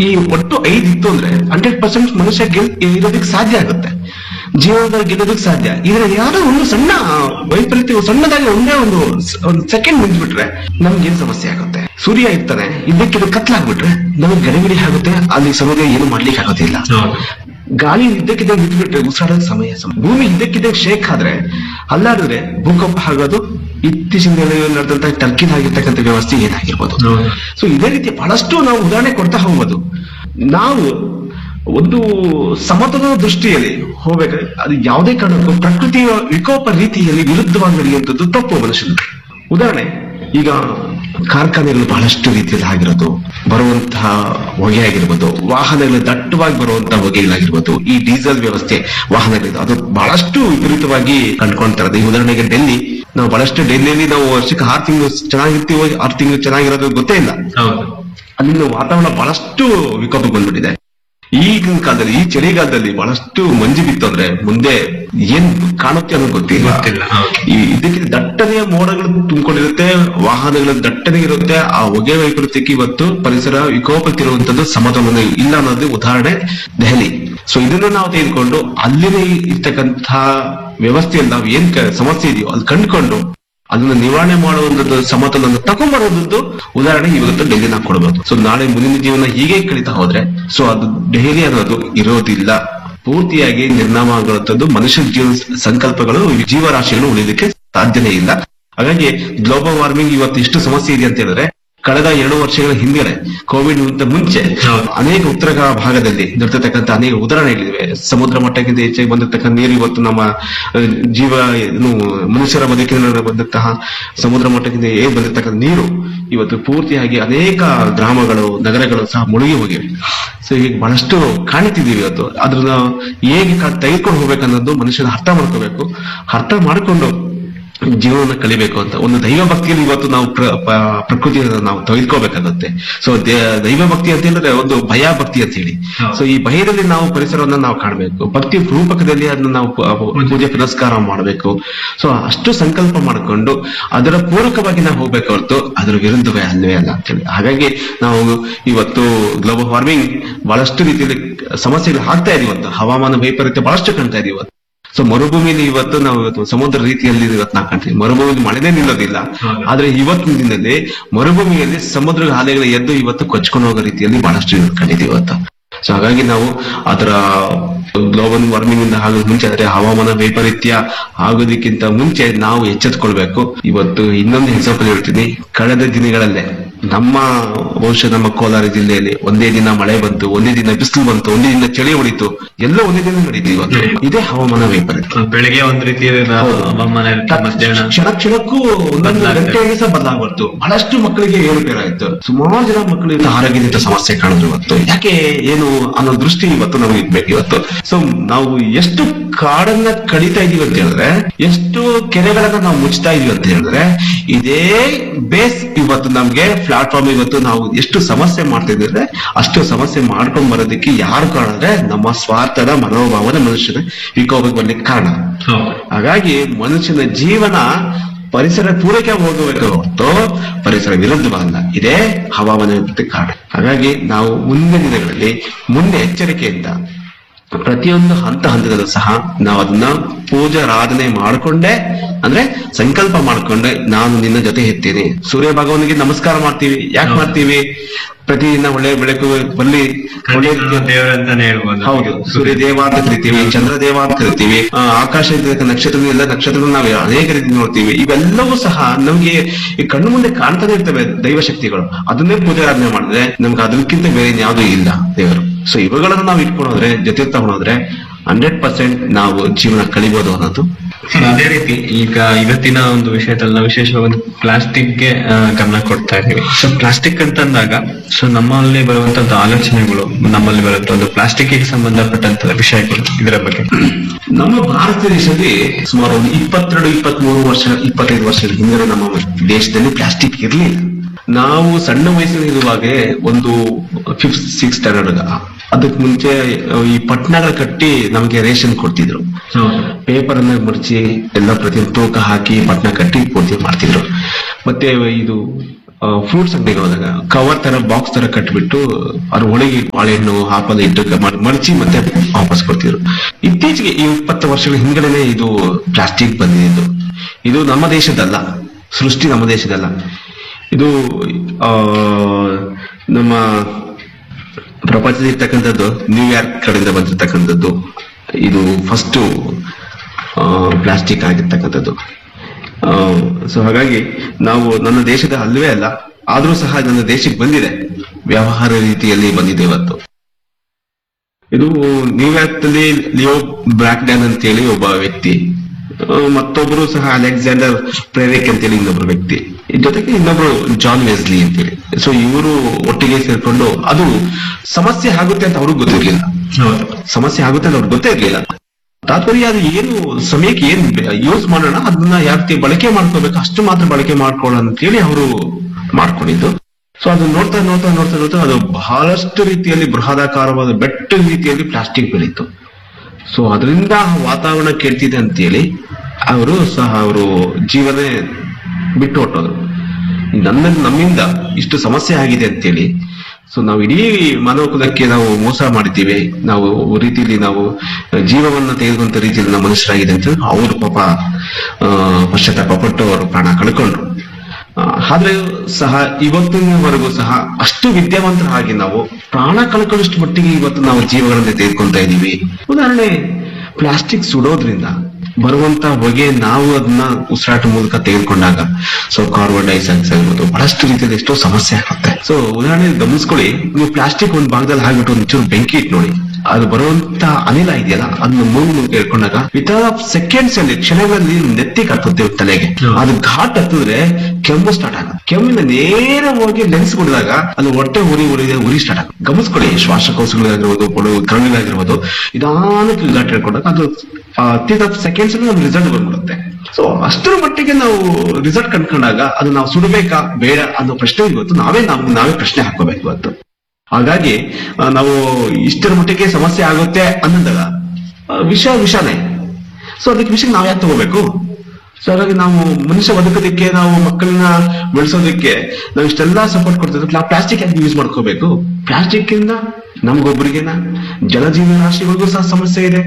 ಈ ಒಟ್ಟು ಐದು ಇತ್ತು ಅಂದ್ರೆ ಹಂಡ್ರೆಡ್ ಪರ್ಸೆಂಟ್ ಮನುಷ್ಯ ಗೆಲ್ ಇರೋದಕ್ಕೆ ಸಾಧ್ಯ ಆಗುತ್ತೆ ಜೀವನದಲ್ಲಿ ಗೆಲ್ಲೋದಕ್ಕೆ ಸಾಧ್ಯ ಇದ್ರೆ ಯಾರೋ ಒಂದು ಸಣ್ಣ ವೈಪರೀತ್ಯ ಸಣ್ಣದಾಗಿ ಒಂದೇ ಒಂದು ಸ- ಒಂದು ಸೆಕೆಂಡ್ ನಿಂತ್ಬಿಟ್ರೆ ನಮ್ಗೆ ಏನ್ ಸಮಸ್ಯೆ ಆಗುತ್ತೆ ಸೂರ್ಯ ಇರ್ತಾನೆ ಇದಕ್ಕೆ ಕತ್ಲಾಗ್ಬಿಟ್ರೆ ನಮಗೆ ಗಡಿಬಿಡಿ ಆಗುತ್ತೆ ಅಲ್ಲಿ ಸಮುದ್ರ ಏನು ಮಾಡ್ಲಿಕ್ಕೆ ಆಗೋದಿಲ್ಲ ಗಾಳಿ ಇದ್ದಕ್ಕಿದ್ದಾಗ ನಿಂತ್ಬಿಟ್ರೆ ಉಸಿರಾಡೋಕೆ ಸಮಯ ಸಮಯ ಭೂಮಿ ಇದ್ದಕ್ಕಿದ್ದಾಗ ಶೇಕ್ ಆದ್ರೆ ಅಲ್ಲಾಡಿದ್ರೆ ಭೂಕಂಪ ಆಗೋದು ಇತ್ತೀಚಿನ ದಿನಗಳಲ್ಲಿ ನಡೆದಂತ ಟರ್ಕಿಲ್ ಆಗಿರ್ತಕ್ಕಂಥ ವ್ಯವಸ್ಥೆ ಏನಾಗಿರ್ಬೋದು ಸೊ ಇದೇ ರೀತಿ ಬಹಳಷ್ಟು ನಾವು ಉದಾಹರಣೆ ಕೊಡ್ತಾ ಹೋಗ್ಬೋದು ನಾವು ಒಂದು ಸಮತೋಲನ ದೃಷ್ಟಿಯಲ್ಲಿ ಹೋಗ್ಬೇಕಾದ್ರೆ ಅದು ಯಾವುದೇ ಕಾರಣಕ್ಕೂ ಪ್ರಕೃತಿಯ ವಿಕೋಪ ರೀತಿಯಲ್ಲಿ ವಿರುದ್ಧವಾಗಿ ನಡೆಯುವಂಥದ್ದು ತಪ್ಪು ಮನುಷ್ಯನ ಉದಾಹರಣೆ ಈಗ ಕಾರ್ಖಾನೆಗಳು ಬಹಳಷ್ಟು ರೀತಿಯಲ್ಲಿ ಆಗಿರೋದು ಬರುವಂತಹ ಹೊಗೆ ಆಗಿರ್ಬೋದು ವಾಹನಗಳು ದಟ್ಟವಾಗಿ ಬರುವಂತಹ ಹೊಗೆಗಳಾಗಿರ್ಬೋದು ಈ ಡೀಸೆಲ್ ವ್ಯವಸ್ಥೆ ವಾಹನಗಳಿದೆ ಅದು ಬಹಳಷ್ಟು ವಿಪರೀತವಾಗಿ ಕಂಡುಕೊಳ್ತಾ ಇರೋದು ಈ ಉದಾಹರಣೆಗೆ ಡೆಲ್ಲಿ ನಾವು ಬಹಳಷ್ಟು ಡೆಲ್ಲಿಯಲ್ಲಿ ನಾವು ವರ್ಷಕ್ಕೆ ಆರು ತಿಂಗಳು ಚೆನ್ನಾಗಿರ್ತೀವೋ ಆರು ತಿಂಗಳು ಚೆನ್ನಾಗಿರೋದು ಗೊತ್ತೇ ಇಲ್ಲ ಹೌದು ಅಲ್ಲಿನ ವಾತಾವರಣ ಬಹಳಷ್ಟು ವಿಕೋಪ ಬಂದ್ಬಿಟ್ಟಿದೆ ಈಗಿನ ಕಾಲದಲ್ಲಿ ಈ ಚಳಿಗಾಲದಲ್ಲಿ ಬಹಳಷ್ಟು ಮಂಜು ಬಿತ್ತು ಅಂದ್ರೆ ಮುಂದೆ ಏನ್ ಕಾಣುತ್ತೆ ಅನ್ನೋದು ಗೊತ್ತಿಲ್ಲ ಗೊತ್ತಿಲ್ಲ, ಹೌದು. ಈ ಇದಕ್ಕೆ ದಟ್ಟನೆಯ ಮೋಡಗಳು ತುಂಬಿಕೊಂಡಿರುತ್ತೆ ವಾಹನಗಳ ದಟ್ಟಣೆ ಇರುತ್ತೆ ಆ ಹೊಗೆ ವೈಪರೀತ್ಯಕ್ಕೆ ಇವತ್ತು ಪರಿಸರ ವಿಕೋಪಕ್ಕಿರುವಂತದ್ದು ಸಮತೋಲನ ಇಲ್ಲ ಅನ್ನೋದು ಉದಾಹರಣೆ ದೆಹಲಿ ಸೊ ಇದನ್ನು ನಾವು ತೆಗೆದುಕೊಂಡು ಅಲ್ಲಿನ ಇರ್ತಕ್ಕಂತಹ ವ್ಯವಸ್ಥೆಯಲ್ಲಿ ನಾವು ಏನ್ ಕ- ಸಮಸ್ಯೆ ಇದೆಯೋ ಅಲ್ಲಿ ಕಂಡುಕೊಂಡು ಅದನ್ನ ನಿವಾರಣೆ ಮಾಡುವಂತದ್ದು ಸಮತೋಲನ ತಗೊಂಡ್ಬರೋದದ್ದು ಉದಾಹರಣೆ ಇವತ್ತು ಡೆಲ್ಲಿ ನಾವು ಕೊಡಬಹುದು ಸೊ ನಾಳೆ ಮುಂದಿನ ಜೀವನ ಹೀಗೆ ಕಳೀತಾ ಹೋದ್ರೆ ಸೊ ಅದು ದೆಹಲಿ ಅನ್ನೋದು ಇರೋದಿಲ್ಲ ಪೂರ್ತಿಯಾಗಿ ನಿರ್ನಾಮ ಆಗುವಂಥದ್ದು ಮನುಷ್ಯ ಜೀವ ಸಂಕಲ್ಪಗಳು ಜೀವರಾಶಿಗಳು ಉಳಿಲಿಕ್ಕೆ ಸಾಧ್ಯನೇ ಇಲ್ಲ ಹಾಗಾಗಿ ಗ್ಲೋಬಲ್ ವಾರ್ಮಿಂಗ್ ಇವತ್ತು ಇಷ್ಟು ಸಮಸ್ಯೆ ಇದೆ ಅಂತ ಹೇಳಿದ್ರೆ ಕಳೆದ ಎರಡು ವರ್ಷಗಳ ಹಿಂದೆ ಕೋವಿಡ್ ಮುಂಚೆ ಹೌದು. ಅನೇಕ ಉತ್ತರ ಭಾಗದಲ್ಲಿ ನಡೆದಿರ್ತಕ್ಕಂಥ ಅನೇಕ ಉದಾಹರಣೆಗಳಿವೆ ಸಮುದ್ರ ಮಟ್ಟಕ್ಕಿಂತ ಹೆಚ್ಚಾಗಿ ಬಂದಿರತಕ್ಕಂಥ ನೀರು ಇವತ್ತು ನಮ್ಮ ಅಹ್, ಜೀವ ಏನು ಮನುಷ್ಯರ ಬದುಕಿನಲ್ಲಿ ಬಂದಂತಹ ಸಮುದ್ರ ಮಟ್ಟಕ್ಕಿಂತ ಹೇಗೆ ಬಂದಿರತಕ್ಕಂಥ ನೀರು ಇವತ್ತು ಪೂರ್ತಿಯಾಗಿ ಅನೇಕ ಗ್ರಾಮಗಳು ನಗರಗಳು ಸಹ ಮುಳುಗಿ ಹೋಗಿವೆ ಸೊ ಈಗ ಬಹಳಷ್ಟು ಕಾಣ್ತಿದೀವಿ ಇವತ್ತು ಅದ್ರನ್ನ ಹೇಗೆ ಕ- ತೆಗೆದುಕೊಂಡು ಹೋಗ್ಬೇಕನ್ನೋದು ಮನುಷ್ಯನ ಅರ್ಥ ಮಾಡ್ಕೋಬೇಕು ಅರ್ಥ ಮಾಡ್ಕೊಂಡು ಜೀವನ ಕಲಿಬೇಕು ಅಂತ ಒಂದು ದೈವ ಭಕ್ತಿಯಲ್ಲಿ ಇವತ್ತು ನಾವು ಪ್ರ- ಪ- ಪ್ರಕೃತಿಯನ್ನು ನಾವು ತೆಗೆದುಕೋಬೇಕಾಗುತ್ತೆ ಸೊ ದೈವ ಭಕ್ತಿ ಅಂತ ಹೇಳಿದ್ರೆ ಒಂದು ಭಯ ಭಕ್ತಿ ಅಂತ ಹೇಳಿ ಹೌದು. ಸೊ ಈ ಭಯದಲ್ಲಿ ನಾವು ಪರಿಸರವನ್ನ ನಾವು ಕಾಣಬೇಕು ಭಕ್ತಿ ರೂಪಕದಲ್ಲಿ ಅದನ್ನ ನಾವು ಪ- ಪೂಜೆ ಪುನಸ್ಕಾರ ಮಾಡಬೇಕು ಸೊ ಅಷ್ಟು ಸಂಕಲ್ಪ ಮಾಡಿಕೊಂಡು ಅದರ ಪೂರಕವಾಗಿ ನಾವು ಹೋಗ್ಬೇಕು ಹೊರತು ಅದರ ವಿರುದ್ಧವೇ ಅಲ್ಲವೇ ಅಲ್ಲ ಅಂತೇಳಿ ಹಾಗಾಗಿ ನಾವು ಇವತ್ತು ಗ್ಲೋಬಲ್ ವಾರ್ಮಿಂಗ್ ಬಹಳಷ್ಟು ರೀತಿಯಲ್ಲಿ ಸಮಸ್ಯೆಗಳು ಆಗ್ತಾ ಇದೆ ಇವತ್ತು ಹವಾಮಾನ ವೈಪರೀತ್ಯ ಬಹಳಷ್ಟು ಕಾಣ್ತಾ ಇದೆ ಇವತ್ತು ಸೊ ಮರುಭೂಮಿಲಿ ಇವತ್ತು ನಾವು ಇವತ್ತು ಸಮುದ್ರ ರೀತಿಯಲ್ಲಿ ಇವತ್ತು ನಾವು ಕಾಣ್ತೀವಿ ಮರುಭೂಮಿಲಿ ಮಳೆನೇ ನಿಲ್ಲೋದಿಲ್ಲ ಹೌದು. ಆದ್ರೆ ಇವತ್ತಿನ ದಿನದಲ್ಲಿ ಮರುಭೂಮಿಯಲ್ಲಿ ಸಮುದ್ರ ಅಲೆಗಳ ಎದ್ದು ಇವತ್ತು ಕೊಚ್ಕೊಂಡು ಹೋಗೋ ರೀತಿಯಲ್ಲಿ ಬಹಳಷ್ಟು ಕಂಡಿದ್ದೀವಿ ಇವತ್ತು ಸೊ ಹಾಗಾಗಿ ನಾವು ಅದರ ಗ್ಲೋಬಲ್ ವಾರ್ಮಿಂಗ್ ಇಂದ ಆಗೋದ್ ಮುಂಚೆ ಅಂದ್ರೆ ಹವಾಮಾನ ವೈಪರೀತ್ಯ ಆಗೋದಕ್ಕಿಂತ ಮುಂಚೆ ನಾವು ಎಚ್ಚೆತ್ಕೊಳ್ಬೇಕು ಇವತ್ತು ಇನ್ನೊಂದು ಎಕ್ಸಾಂಪಲ್ ಹೇಳ್ತೀನಿ ಕಳೆದ ದಿನಗಳಲ್ಲೇ ನಮ್ಮ ಬಹುಶಃ ನಮ್ಮ ಕೋಲಾರ ಜಿಲ್ಲೆಯಲ್ಲಿ ಒಂದೇ ದಿನ ಮಳೆ ಬಂತು ಒಂದೇ ದಿನ ಬಿಸಿಲು ಬಂತು ಒಂದೇ ದಿನ ಚಳಿ ಹೊಡಿತು ಎಲ್ಲ ಒಂದೇ ದಿನ ನಡೀತು ಇವತ್ತು ಇದೇ ಹವಾಮಾನ ವೈಪರೀತ್ಯ ಬೆಳಿಗ್ಗೆ ಒಂದ್ ರೀತಿ ಹವಾಮಾನ ಇರುತ್ತೆ ಮಧ್ಯಾಹ್ನ ಕ್ಷಣ ಕ್ಷಣಕ್ಕೂ ಒಂದೊಂದು ಬದಲಾಗ್ತದೆ. ಗಂಟೆಗೆ ಸಹ ಬದಲಾಗ್ಬಾರ್ದು ಬಹಳಷ್ಟು ಮಕ್ಕಳಿಗೆ ಏರುಪೇರಾಯ್ತು ಸುಮಾರು ಜನ ಮಕ್ಕಳಿಗೆ ಆರೋಗ್ಯದಿಂದ ಸಮಸ್ಯೆ ಕಾಣಿದ್ರು ಇವತ್ತು ಯಾಕೆ ಏನು ಅನ್ನೋ ದೃಷ್ಟಿ ಇವತ್ತು ನಮಗೆ ಇರ್ಬೇಕು ಇವತ್ತು ಸೊ ನಾವು ಎಷ್ಟು ಕಾಡನ್ನ ಕಡಿತಾ ಇದೀವಿ ಅಂತ ಹೇಳಿದ್ರೆ ಎಷ್ಟು ಕೆರೆಗಳನ್ನ ನಾವು ಮುಚ್ತಾ ಇದೀವಿ ಅಂತ ಹೇಳಿದ್ರೆ ಇದೇ ಬೇಸ್ ಇವತ್ತು ನಮ್ಗೆ ಪ್ಲಾಟ್ಫಾರ್ಮ್ ಇವತ್ತು ನಾವು ಎಷ್ಟು ಸಮಸ್ಯೆ ಮಾಡ್ತಿದ್ರೆ ಅಷ್ಟು ಸಮಸ್ಯೆ ಮಾಡ್ಕೊಂಡ್ ಬರೋದಕ್ಕೆ ಯಾರು ಕಾರಣ ಅಂದ್ರೆ ನಮ್ಮ ಸ್ವಾರ್ಥದ ಮನೋಭಾವನೆ ಮನುಷ್ಯನ ವಿಕೋಪಕ್ಕೆ ಬರ್ಲಿಕ್ಕೆ ಕಾರಣ ಹೌದು ಹಾಗಾಗಿ ಮನುಷ್ಯನ ಜೀವನ ಪರಿಸರ ಪೂರೈಕೆ ಹೋಗಬೇಕು ಹೊರತು ಪರಿಸರ ವಿರುದ್ಧವಲ್ಲ ಇದೇ ಹವಾಮಾನ ವಿಪರೀತ ಕಾರಣ ಹಾಗಾಗಿ ನಾವು ಮುಂದಿನ ದಿನಗಳಲ್ಲಿ ಮುಂದೆ ಎಚ್ಚರಿಕೆಯಿಂದ ಪ್ರತಿಯೊಂದು ಹಂತ ಹಂತದಲ್ಲೂ ಸಹ ನಾವು ಅದನ್ನ ಪೂಜಾರಾಧನೆ ಮಾಡಿಕೊಂಡೇ ಅಂದ್ರೆ ಸಂಕಲ್ಪ ಮಾಡ್ಕೊಂಡೆ ನಾನು ನಿನ್ನ ಜೊತೆ ಇರ್ತೀನಿ ಸೂರ್ಯ ಭಗವಾನಿಗೆ ನಮಸ್ಕಾರ ಮಾಡ್ತೀವಿ ಯಾಕೆ ಮಾಡ್ತೀವಿ ಪ್ರತಿದಿನ ಒಳ್ಳೆ ಬೆಳಕು ಬರ್ಲಿ ಒಳ್ಳೆ ರೀತಿಯ ದೇವ್ರ ಅಂತಾನೆ ಹೇಳ್ಬೋದು ಹೌದು ಸೂರ್ಯ ದೇವ ಅಂತ ಕರಿತೀವಿ ಚಂದ್ರ ದೇವ ಅಂತ ಕರಿತೀವಿ ಆ, ಆಕಾಶ ಇರ್ತಕ್ಕ ನಕ್ಷತ್ರ ಎಲ್ಲ ನಕ್ಷತ್ರಗಳು ನಾವು ಅನೇಕ ರೀತಿ ನೋಡ್ತೀವಿ ಇವೆಲ್ಲವೂ ಸಹ ನಮ್ಗೆ ಈ ಕಣ್ಣು ಮುಂದೆ ಕಾಣ್ತಾನೆ ಇರ್ತವೆ ದೈವ ಶಕ್ತಿಗಳು ಅದನ್ನೇ ಪೂಜಾರಾಧನೆ ಮಾಡಿದ್ರೆ ನಮ್ಗೆ ಅದಕ್ಕಿಂತ ಬೇರೆ ಇನ್ಯಾವುದೂ ಇಲ್ಲ ದೇವರು ಸೊ ಇವುಗಳನ್ನು ನಾವು ಇಟ್ಕೊಂಡೋದ್ರೆ ಜೊತೆ ತಗೊಂಡೋದ್ರೆ ಹಂಡ್ರೆಡ್ ಪರ್ಸೆಂಟ್ ನಾವು ಜೀವನ ಕಳಿಬಹುದು ಅನ್ನೋದು ಸರ್, ಅದೇ ರೀತಿ ಈಗ ಇವತ್ತಿನ ಒಂದು ವಿಷಯದಲ್ಲಿ ನಾವು ವಿಶೇಷವಾಗಿ ಒಂದು ಪ್ಲಾಸ್ಟಿಕ್ಗೆ ಆ, ಗಮನ ಕೊಡ್ತಾ ಇದೀವಿ ಸೊ ಪ್ಲಾಸ್ಟಿಕ್ ಅಂತಂದಾಗ ಸೊ ನಮ್ಮಲ್ಲಿ ಬರುವಂತದ್ದು ಆಲೋಚನೆಗಳು ನಮ್ಮಲ್ಲಿ ಬರುವಂತ ಒಂದು ಪ್ಲಾಸ್ಟಿಕ್ ಸಂಬಂಧಪಟ್ಟಂತ ವಿಷಯಗಳು ಇದರ ಬಗ್ಗೆ ನಮ್ಮ ಭಾರತ ದೇಶದಲ್ಲಿ ಸುಮಾರು ಒಂದು ಇಪ್ಪತ್ತೆರಡು ಇಪ್ಪತ್ಮೂರು ವರ್ಷ ಇಪ್ಪತ್ತೈದು ವರ್ಷದ ಹಿಂದೆ ನಮ್ಮ ದೇಶದಲ್ಲಿ ಪ್ಲಾಸ್ಟಿಕ್ ಇರಲಿಲ್ಲ ನಾವು ಸಣ್ಣ ವಯಸ್ಸಿನ ಇರುವಾಗ ಒಂದು ಫಿಫ್ತ್ ಸಿಕ್ಸ್ ಸ್ಟ್ಯಾಂಡರ್ಡ್ ಅದಕ್ಕೆ ಮುಂಚೆ ಈ ಪಟ್ಟಣಗಳ ಕಟ್ಟಿ ನಮಗೆ ರೇಷನ್ ಕೊಡ್ತಿದ್ರು ಪೇಪರ್ ಅನ್ನ ಮಡಚಿ ಎಲ್ಲ ಪ್ರತಿ ತೂಕ ಹಾಕಿ ಪಟ್ನ ಕಟ್ಟಿ ಪೂರ್ತಿ ಮಾಡ್ತಿದ್ರು ಮತ್ತೆ ಇದು ಫ್ರೂಟ್ಸ್ ಅಂಗಡಿಗೆ ಹೋದಾಗ ಕವರ್ ತರ ಬಾಕ್ಸ್ ತರ ಕಟ್ಬಿಟ್ಟು ಅದ್ರ ಒಳಗೆ ಬಾಳೆಹಣ್ಣು ಆಪಲ್ ಇಟ್ಟು ಮ- ಮಡಚಿ ಮತ್ತೆ ವಾಪಸ್ ಕೊಡ್ತಿದ್ರು ಇತ್ತೀಚೆಗೆ ಈ ಇಪ್ಪತ್ತು ವರ್ಷಗಳ ಹಿಂದ್ಗಡೆನೆ ಇದು ಪ್ಲಾಸ್ಟಿಕ್ ಬಂದಿದ್ದು ಇದು ನಮ್ಮ ದೇಶದಲ್ಲ ಸೃಷ್ಟಿ ನಮ್ಮ ದೇಶದಲ್ಲ ಇದು ಆ, ನಮ್ಮ ಪ್ರಪಂಚದಲ್ಲಿ ಇರ್ತಕ್ಕಂಥದ್ದು ನ್ಯೂಯಾರ್ಕ್ ಕಡೆಯಿಂದ ಬಂದಿರತಕ್ಕಂಥದ್ದು ಇದು ಫಸ್ಟ್ ಪ್ಲಾಸ್ಟಿಕ್ ಆಗಿರ್ತಕ್ಕಂಥದ್ದು ಸೊ ಹಾಗಾಗಿ ನಾವು ನನ್ನ ದೇಶದ ಅಲ್ವೇ ಅಲ್ಲ ಆದ್ರೂ ಸಹ ನನ್ನ ದೇಶಕ್ಕೆ ಬಂದಿದೆ ವ್ಯವಹಾರ ರೀತಿಯಲ್ಲಿ ಬಂದಿದೆ ಇವತ್ತು ಇದು ನ್ಯೂಯಾರ್ಕ್ ನಲ್ಲಿ ಲಿಯೋ ಬ್ಲಾಕ್ ಡ್ಯಾನ್ ಅಂತೇಳಿ ಒಬ್ಬ ವ್ಯಕ್ತಿ ಆ, ಮತ್ತೊಬ್ಬರು ಸಹ ಅಲೆಕ್ಸಾಂಡರ್ ಪ್ರೇರಿಕ್ ಅಂತೇಳಿ ಇನ್ನೊಬ್ರು ವ್ಯಕ್ತಿ ಇದ್ ಜೊತೆಗೆ ಇನ್ನೊಬ್ರು ಜಾನ್ ವೆಸ್ಲಿ ಅಂತೇಳಿ ಸೊ ಇವರು ಒಟ್ಟಿಗೆ ಸೇರ್ಕೊಂಡು ಅದು ಸಮಸ್ಯೆ ಆಗುತ್ತೆ ಅಂತ ಅವ್ರಿಗೆ ಗೊತ್ತಿರ್ಲಿಲ್ಲ ಹೌದು ಸಮಸ್ಯೆ ಆಗುತ್ತೆ ಅಂತ ಅವ್ರಿಗೆ ಗೊತ್ತೇ ಇರ್ಲಿಲ್ಲ ತಾತ್ಪರ್ಯ ಅದು ಏನು ಸಮಯಕ್ಕೆ ಏನ್ ಯೂಸ್ ಮಾಡೋಣ ಅದನ್ನ ಯಾವ ರೀತಿ ಬಳಕೆ ಮಾಡ್ಕೋಬೇಕು ಅಷ್ಟು ಮಾತ್ರ ಬಳಕೆ ಮಾಡ್ಕೊಳ್ಳೋಣ ಅಂತೇಳಿ ಅವರು ಮಾಡ್ಕೊಂಡಿದ್ದು ಸೊ ಅದು ನೋಡ್ತಾ ನೋಡ್ತಾ ನೋಡ್ತಾ ನೋಡ್ತಾ ಅದು ಬಹಳಷ್ಟು ರೀತಿಯಲ್ಲಿ ಬೃಹದಾಕಾರವಾದ ಬೆಟ್ಟ ರೀತಿಯಲ್ಲಿ ಪ್ಲಾಸ್ಟಿಕ್ ಬೆಳೀತು ಸೊ ಅದರಿಂದ ವಾತಾವರಣ ಕೆಡ್ತಿದೆ ಅಂತೇಳಿ ಅವರು ಸಹ ಅವರು ಜೀವನೇ ಬಿಟ್ಟು ಹೊಟ್ಟೋದ್ರು ನನ್ನ ನಮ್ಮಿಂದ ಇಷ್ಟು ಸಮಸ್ಯೆ ಆಗಿದೆ ಅಂತೇಳಿ ಸೊ ನಾವು ಇಡೀ ಮಾನವ ಕುಲಕ್ಕೆ ನಾವು ಮೋಸ ಮಾಡಿದ್ದೀವಿ ನಾವು ರೀತಿಯಲ್ಲಿ ನಾವು ಜೀವವನ್ನ ತೆಗೆದುಕೊಂತ ರೀತಿಯಲ್ಲಿ ನಾವು ಮನುಷ್ಯರಾಗಿದೆ ಅಂತ ಅವರು ಪಾಪ ಆ, ಪಶ್ಚಾತ್ತಾಪ ಪಟ್ಟು ಅವರು ಪ್ರಾಣ ಕಳ್ಕೊಂಡ್ರು ಆ, ಆದ್ರೆ ಸಹ ಇವತ್ತಿನವರೆಗೂ ಸಹ ಅಷ್ಟು ವಿದ್ಯಾವಂತರಾಗಿ ನಾವು ಪ್ರಾಣ ಕಳ್ಕೊಳ್ಳೋಷ್ಟು ಮಟ್ಟಿಗೆ ಇವತ್ತು ನಾವು ಜೀವಗಳನ್ನ ತೆಗೆದುಕೊಂತ ಇದೀವಿ ಉದಾಹರಣೆ ಪ್ಲಾಸ್ಟಿಕ್ ಸುಡೋದ್ರಿಂದ ಬರುವಂತ ಹೊಗೆ ನಾವು ಅದನ್ನ ಉಸಿರಾಟ ಮೂಲಕ ತೆಗೆದುಕೊಂಡಾಗ ಸೊ ಕಾರ್ಬನ್ ಡೈಆಕ್ಸೈಡ್ ಆಗಿರ್ಬೋದು ಬಹಳಷ್ಟು ರೀತಿಯಲ್ಲಿ ಎಷ್ಟೋ ಸಮಸ್ಯೆ ಆಗುತ್ತೆ ಸೊ ಉದಾಹರಣೆ ಗಮನಿಸ್ಕೊಳ್ಳಿ ನೀವು ಪ್ಲಾಸ್ಟಿಕ್ ಒಂದು ಭಾಗದಲ್ಲಿ ಹಾಕ್ಬಿಟ್ಟು ಒಂಚೂರು ಬೆಂಕಿ ಇಟ್ಟು ನೋಡಿ ಅದು ಬರುವಂತ ಅನಿಲ ಇದೆಯಲ್ಲ ಅದನ್ನ ಮೂಗು ಮೂಲಕ ಇಟ್ಕೊಂಡಾಗ ವಿತೌಟ್ ಆಫ್ ಸೆಕೆಂಡ್ಸ್ ಅಲ್ಲಿ ಕ್ಷಣಗಳಲ್ಲಿ ನೆತ್ತಿಗೆ ಹತ್ತುತ್ತೆ ತಲೆಗೆ ಹೌದು. ಅದು ಘಾಟ್ ಹತ್ತಿದ್ರೆ ಕೆಮ್ಮು ಸ್ಟಾರ್ಟ್ ಆಗುತ್ತೆ ಕೆಮ್ಮಿನ ನೇರವಾಗಿ ಲೆನ್ಸ್ ಕೊಡಿದಾಗ ಅದು ಹೊಟ್ಟೆ ಉರಿ ಉರಿ ಉರಿ ಸ್ಟಾರ್ಟ್ ಆಗುತ್ತೆ ಗಮನಿಸ್ಕೊಳ್ಳಿ ಶ್ವಾಸಕೋಶಗಳಾಗಿರ್ಬೋದು ಕೊಡು ಕರುಳಿಗಾಗಿರ್ಬೋದು ನಿಧಾನಕ್ಕೆ ಘಾಟ್ ಹೇಳ್ಕೊಂಡಾಗ ಅದು ತೀರ್ಥ ಸೆಕೆಂಡ್ಸ್ ಅಲ್ಲಿ ನಮ್ಗೆ ರಿಸಲ್ಟ್ ಬಂದ್ಬಿಡುತ್ತೆ ಸೊ ಅಷ್ಟರ ಮಟ್ಟಿಗೆ ನಾವು ರಿಸಲ್ಟ್ ಕಂಡ್ಕೊಂಡಾಗ ಅದು ನಾವು ಸುಡಬೇಕಾ ಬೇಡ ಅನ್ನೋ ಪ್ರಶ್ನೆ ಇವತ್ತು ನಾವೇ ನಾವು ನಾವೇ ಪ್ರಶ್ನೆ ಹಾಕೋಬೇಕು ಇವತ್ತು ಹಾಗಾಗಿ ಆ, ನಾವು ಇಷ್ಟರ ಮಟ್ಟಿಗೆ ಸಮಸ್ಯೆ ಆಗುತ್ತೆ ಅನ್ನೋದಾಗ ಆ, ವಿಷ ವಿಷನೇ ಸೊ ಅದಕ್ಕೆ ವಿಷಯ ನಾವ್ ಯಾಕೆ ತಗೋಬೇಕು ಸೊ ಹಾಗಾಗಿ ನಾವು ಮನುಷ್ಯ ಬದುಕೋದಕ್ಕೆ ನಾವು ಮಕ್ಕಳನ್ನ ಬೆಳೆಸೋದಕ್ಕೆ ನಾವು ಇಷ್ಟೆಲ್ಲ ಸಪೋರ್ಟ್ ಕೊಡ್ತಿದ್ವಿ ನಾವು ಪ್ಲಾಸ್ಟಿಕ್ ಯಾಕೆ ಯೂಸ್ ಮಾಡ್ಕೋಬೇಕು ಪ್ಲಾಸ್ಟಿಕ್ ಇಂದ ನಮ್ಗೊಬ್ಬರಿಗೆನ ಜಲಜೀವ ರಾಶಿಗಳಿಗೂ ಸಹ ಸಮಸ್ಯೆ ಇದೆ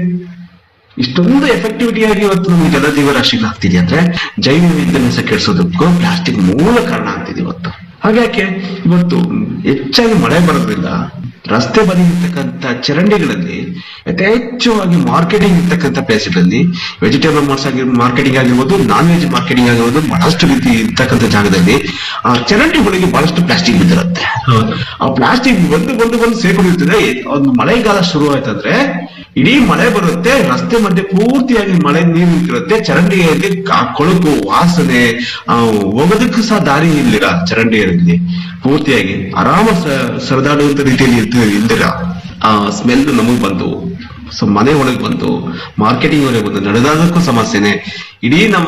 ಇಷ್ಟೊಂದು ಎಫೆಕ್ಟಿವಿಟಿ ಆಗಿ ಇವತ್ತು ನಮಗೆ ಜಲಜೀವ ರಾಶಿಗಳು ಆಗ್ತಿದೆ ಅಂದ್ರೆ ಜೈವ ವಿದ್ಯಮಾಸ ಕೆಡಿಸೋದಕ್ಕೂ ಪ್ಲಾಸ್ಟಿಕ್ ಮೂಲ ಕಾರಣ ಆಗ್ತಿದೆ ಇವತ್ತು ಹಾಗಾಗಿ ಇವತ್ತು ಹೆಚ್ಚಾಗಿ ಮಳೆ ಬರೋದ್ರಿಂದ ರಸ್ತೆ ಬದಿ ಇರ್ತಕ್ಕಂಥ ಚರಂಡಿಗಳಲ್ಲಿ ಯಥೇಚ್ಛವಾಗಿ ಮಾರ್ಕೆಟಿಂಗ್ ಇರ್ತಕ್ಕಂಥ ಪ್ಲೇಸ್ಗಳಲ್ಲಿ ವೆಜಿಟೇಬಲ್ ಮಾರ್ಕೆಟಿಂಗ್ ಆಗಿರ್ಬೋದು ನಾನ್ ವೆಜ್ ಮಾರ್ಕೆಟಿಂಗ್ ಆಗಿರ್ಬೋದು ಬಹಳಷ್ಟು ರೀತಿ ಇರ್ತಕ್ಕಂಥ ಜಾಗದಲ್ಲಿ ಆ ಚರಂಡಿಗಳಿಗೆ ಬಹಳಷ್ಟು ಪ್ಲಾಸ್ಟಿಕ್ ಬಿದ್ದಿರುತ್ತೆ ಹೌದು ಆ ಪ್ಲಾಸ್ಟಿಕ್ ಬಂದು ಬಂದು ಬಂದು ಸೇರ್ಕೊಂಡಿರ್ತದೆ ಒಂದು ಮಳೆಗಾಲ ಶುರು ಆಯ್ತಂದ್ರೆ ಇಡೀ ಮಳೆ ಬರುತ್ತೆ ರಸ್ತೆ ಮಧ್ಯೆ ಪೂರ್ತಿಯಾಗಿ ಮಳೆ ನೀರು ನಿಂತಿರುತ್ತೆ ಚರಂಡಿಯಲ್ಲಿ ಆ ಕೊಳಕು ವಾಸನೆ ಆ ಹೋಗೋದಕ್ಕೂ ಸಹ ದಾರಿ ಇಲ್ಲಿರ ಚರಂಡಿಯಲ್ಲಿ ಪೂರ್ತಿಯಾಗಿ ಆರಾಮ ಸ- ಸರದಾಡುವಂತ ರೀತಿಯಲ್ಲಿ ಇರ್ತ- ಇಲ್ದಿರ ಆ ಸ್ಮೆಲ್ ನಮಗ್ ಬಂದು ಸೊ ಮನೆ ಒಳಗೆ ಬಂದು ಮಾರ್ಕೆಟಿಂಗ್ ಒಳಗೆ ಬಂದು ನಡೆದಾದಕ್ಕೂ ಸಮಸ್ಯೆನೆ ಇಡೀ ನಮ್ಮ